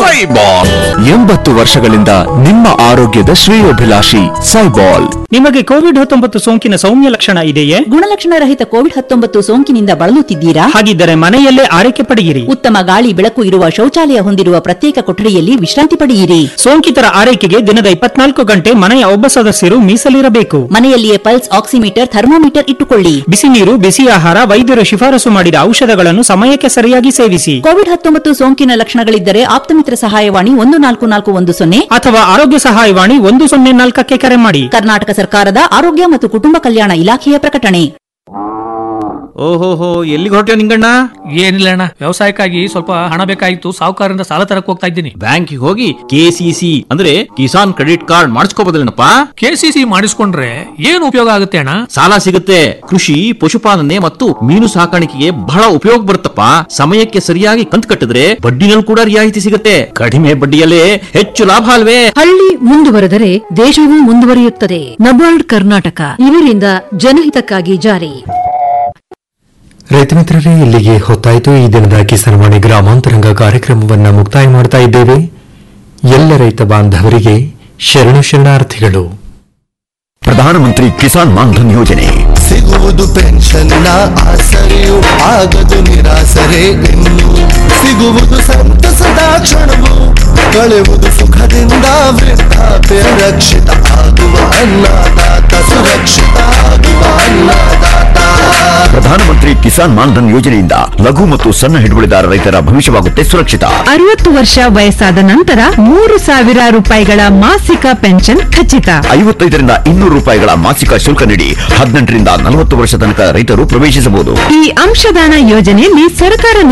Speaker 24: ಎಂಬತ್ತು ವರ್ಷಗಳಿಂದ ನಿಮ್ಮ ಆರೋಗ್ಯದ ಶ್ರೇಯೋಭಿಲಾಷಿ ಸೈಬಾಲ್
Speaker 22: ನಿಮಗೆ ಕೋವಿಡ್ ಹತ್ತೊಂಬತ್ತು ಸೋಂಕಿನ ಸೌಮ್ಯ ಲಕ್ಷಣ ಇದೆಯೇ
Speaker 21: ಗುಣಲಕ್ಷಣ ರಹಿತ ಕೋವಿಡ್ ಹತ್ತೊಂಬತ್ತು ಸೋಂಕಿನಿಂದ ಬಳಲುತ್ತಿದ್ದೀರಾ
Speaker 22: ಹಾಗಿದ್ದರೆ ಮನೆಯಲ್ಲೇ ಆರೈಕೆ ಪಡೆಯಿರಿ
Speaker 21: ಉತ್ತಮ ಗಾಳಿ ಬೆಳಕು ಇರುವ ಶೌಚಾಲಯ ಹೊಂದಿರುವ ಪ್ರತ್ಯೇಕ ಕೊಠಡಿಯಲ್ಲಿ ವಿಶ್ರಾಂತಿ ಪಡೆಯಿರಿ
Speaker 22: ಸೋಂಕಿತರ ಆರೈಕೆಗೆ ದಿನದ ಇಪ್ಪತ್ನಾಲ್ಕು ಗಂಟೆ ಮನೆಯ ಒಬ್ಬ ಸದಸ್ಯರು ಮೀಸಲಿರಬೇಕು
Speaker 21: ಮನೆಯಲ್ಲಿಯೇ ಪಲ್ಸ್ ಆಕ್ಸಿಮೀಟರ್ ಥರ್ಮೋಮೀಟರ್ ಇಟ್ಟುಕೊಳ್ಳಿ
Speaker 22: ಬಿಸಿ ನೀರು ಬಿಸಿ ಆಹಾರ ವೈದ್ಯರು ಶಿಫಾರಸು ಮಾಡಿದ ಔಷಧಗಳನ್ನು ಸಮಯಕ್ಕೆ ಸರಿಯಾಗಿ ಸೇವಿಸಿ
Speaker 21: ಕೋವಿಡ್ ಹತ್ತೊಂಬತ್ತು ಸೋಂಕಿನ ಲಕ್ಷಣಗಳಿದ್ದರೆ ಆಪ್ತಮಿತ್ರ ಸಹಾಯವಾಣಿ ಒಂದು ನಾಲ್ಕು ನಾಲ್ಕು ಒಂದು ಸೊನ್ನೆ
Speaker 22: ಅಥವಾ ಆರೋಗ್ಯ ಸಹಾಯವಾಣಿ ಒಂದು ಸೊನ್ನೆ ನಾಲ್ಕಕ್ಕೆ ಕರೆ ಮಾಡಿ
Speaker 21: ಕರ್ನಾಟಕ ಸರ್ಕಾರದ ಆರೋಗ್ಯ ಮತ್ತು ಕುಟುಂಬ ಕಲ್ಯಾಣ ಇಲಾಖೆಯ ಪ್ರಕಟಣೆ
Speaker 12: ಓಹೋಹೋ ಎಲ್ಲಿಗೆ ಹೊರಟ್ಯೋ ನಿಂಗಣ್ಣ
Speaker 13: ಏನಿಲ್ಲ ಅಣ್ಣ ವ್ಯವಸಾಯಕ್ಕಾಗಿ ಸ್ವಲ್ಪ ಹಣ ಬೇಕಾಗಿತ್ತು ಸಾಹುಕಾರರಿಂದ ಸಾಲ ತರಕ್ ಹೋಗ್ತಾ ಇದ್ದೀನಿ
Speaker 12: ಬ್ಯಾಂಕಿಗೆ ಹೋಗಿ ಕೆಸಿಸಿ ಅಂದ್ರೆ ಕಿಸಾನ್ ಕ್ರೆಡಿಟ್ ಕಾರ್ಡ್ ಮಾಡಿಸ್ಕೋಬೋದಲ್ಲೇನಪ್ಪ
Speaker 13: ಕೆಸಿಸಿ ಮಾಡಿಸ್ಕೊಂಡ್ರೆ ಏನ್ ಉಪಯೋಗ ಆಗುತ್ತೆ ಅಣ್ಣ
Speaker 12: ಸಾಲ ಸಿಗುತ್ತೆ ಕೃಷಿ ಪಶುಪಾಲನೆ ಮತ್ತು ಮೀನು ಸಾಕಾಣಿಕೆಗೆ ಬಹಳ ಉಪಯೋಗ ಬರುತ್ತಪ್ಪ ಸಮಯಕ್ಕೆ ಸರಿಯಾಗಿ ಕಂತು ಕಟ್ಟಿದ್ರೆ ಬಡ್ಡಿನಲ್ಲಿ ಕೂಡ ರಿಯಾಯಿತಿ ಸಿಗುತ್ತೆ ಕಡಿಮೆ ಬಡ್ಡಿಯಲ್ಲೇ ಹೆಚ್ಚು ಲಾಭ ಅಲ್ವೇ
Speaker 14: ಹಳ್ಳಿ ಮುಂದುವರೆದರೆ ದೇಶವೂ ಮುಂದುವರಿಯುತ್ತದೆ ನಬಾರ್ಡ್ ಕರ್ನಾಟಕ ಇವರಿಂದ ಜನಹಿತಕ್ಕಾಗಿ ಜಾರಿ
Speaker 11: ರೈತ ಮಿತ್ರರೇ ಇಲ್ಲಿಗೆ ಹೊತ್ತಾಯಿತು ಈ ದಿನದ ಕಿಸಾನ್ವಾಣಿ ಗ್ರಾಮಾಂತರಂಗ ಕಾರ್ಯಕ್ರಮವನ್ನು ಮುಕ್ತಾಯ ಮಾಡ್ತಾ ಇದ್ದೇವೆ ಎಲ್ಲ ರೈತ ಬಾಂಧವರಿಗೆ ಶರಣು ಶರಣಾರ್ಥಿಗಳು
Speaker 2: ಪ್ರಧಾನಮಂತ್ರಿ ಕಿಸಾನ್ ಮಾನ್ಧನ್ ಯೋಜನೆ
Speaker 6: ಸಿಗುವುದು ಪೆನ್ಷನ್ನ ಆಸರೆಯು ಆಗದು ನಿರಾಸರೆ ಇನ್ನು ಸಿಗುವುದು ಸಂತಸದ ಕ್ಷಣವು ಕಳೆಯುವುದು ಸುಖದಿಂದ ವೃದ್ಧಾಪ್ಯ ರಕ್ಷಿತ ಆಗುವ ಅನ್ನದಾತ ಸುರಕ್ಷಿತ ಆಗುವ ಅನ್ನದಾತ
Speaker 2: ಪ್ರಧಾನಮಂತ್ರಿ ಪ್ರಧಾನಮಂತ್ರಿ ಕಿಸಾನ್ ಮಾನ್ಧನ್ ಯೋಜನೆಯಿಂದ ಲಘು ಮತ್ತು ಸಣ್ಣ ಹಿಡುವಳಿದಾರ ರೈತರ ಭವಿಷ್ಯವಾಗುತ್ತೆ ಸುರಕ್ಷಿತ
Speaker 4: ಅರವತ್ತು ವರ್ಷ ವಯಸ್ಸಾದ ನಂತರ ಮೂರು ಸಾವಿರ ರೂಪಾಯಿಗಳ ಮಾಸಿಕ ಪೆನ್ಷನ್ ಖಚಿತ
Speaker 2: ಐವತ್ತೈದರಿಂದ ಇನ್ನೂರು ರೂಪಾಯಿಗಳ ಮಾಸಿಕ ಶುಲ್ಕ ನೀಡಿ ಹದಿನೆಂಟರಿಂದ ನಲವತ್ತು ವರ್ಷ ತನಕ ರೈತರು ಪ್ರವೇಶಿಸಬಹುದು
Speaker 4: ಈ ಅಂಶದಾನ ಯೋಜನೆಯಲ್ಲಿ ಸರ್ಕಾರ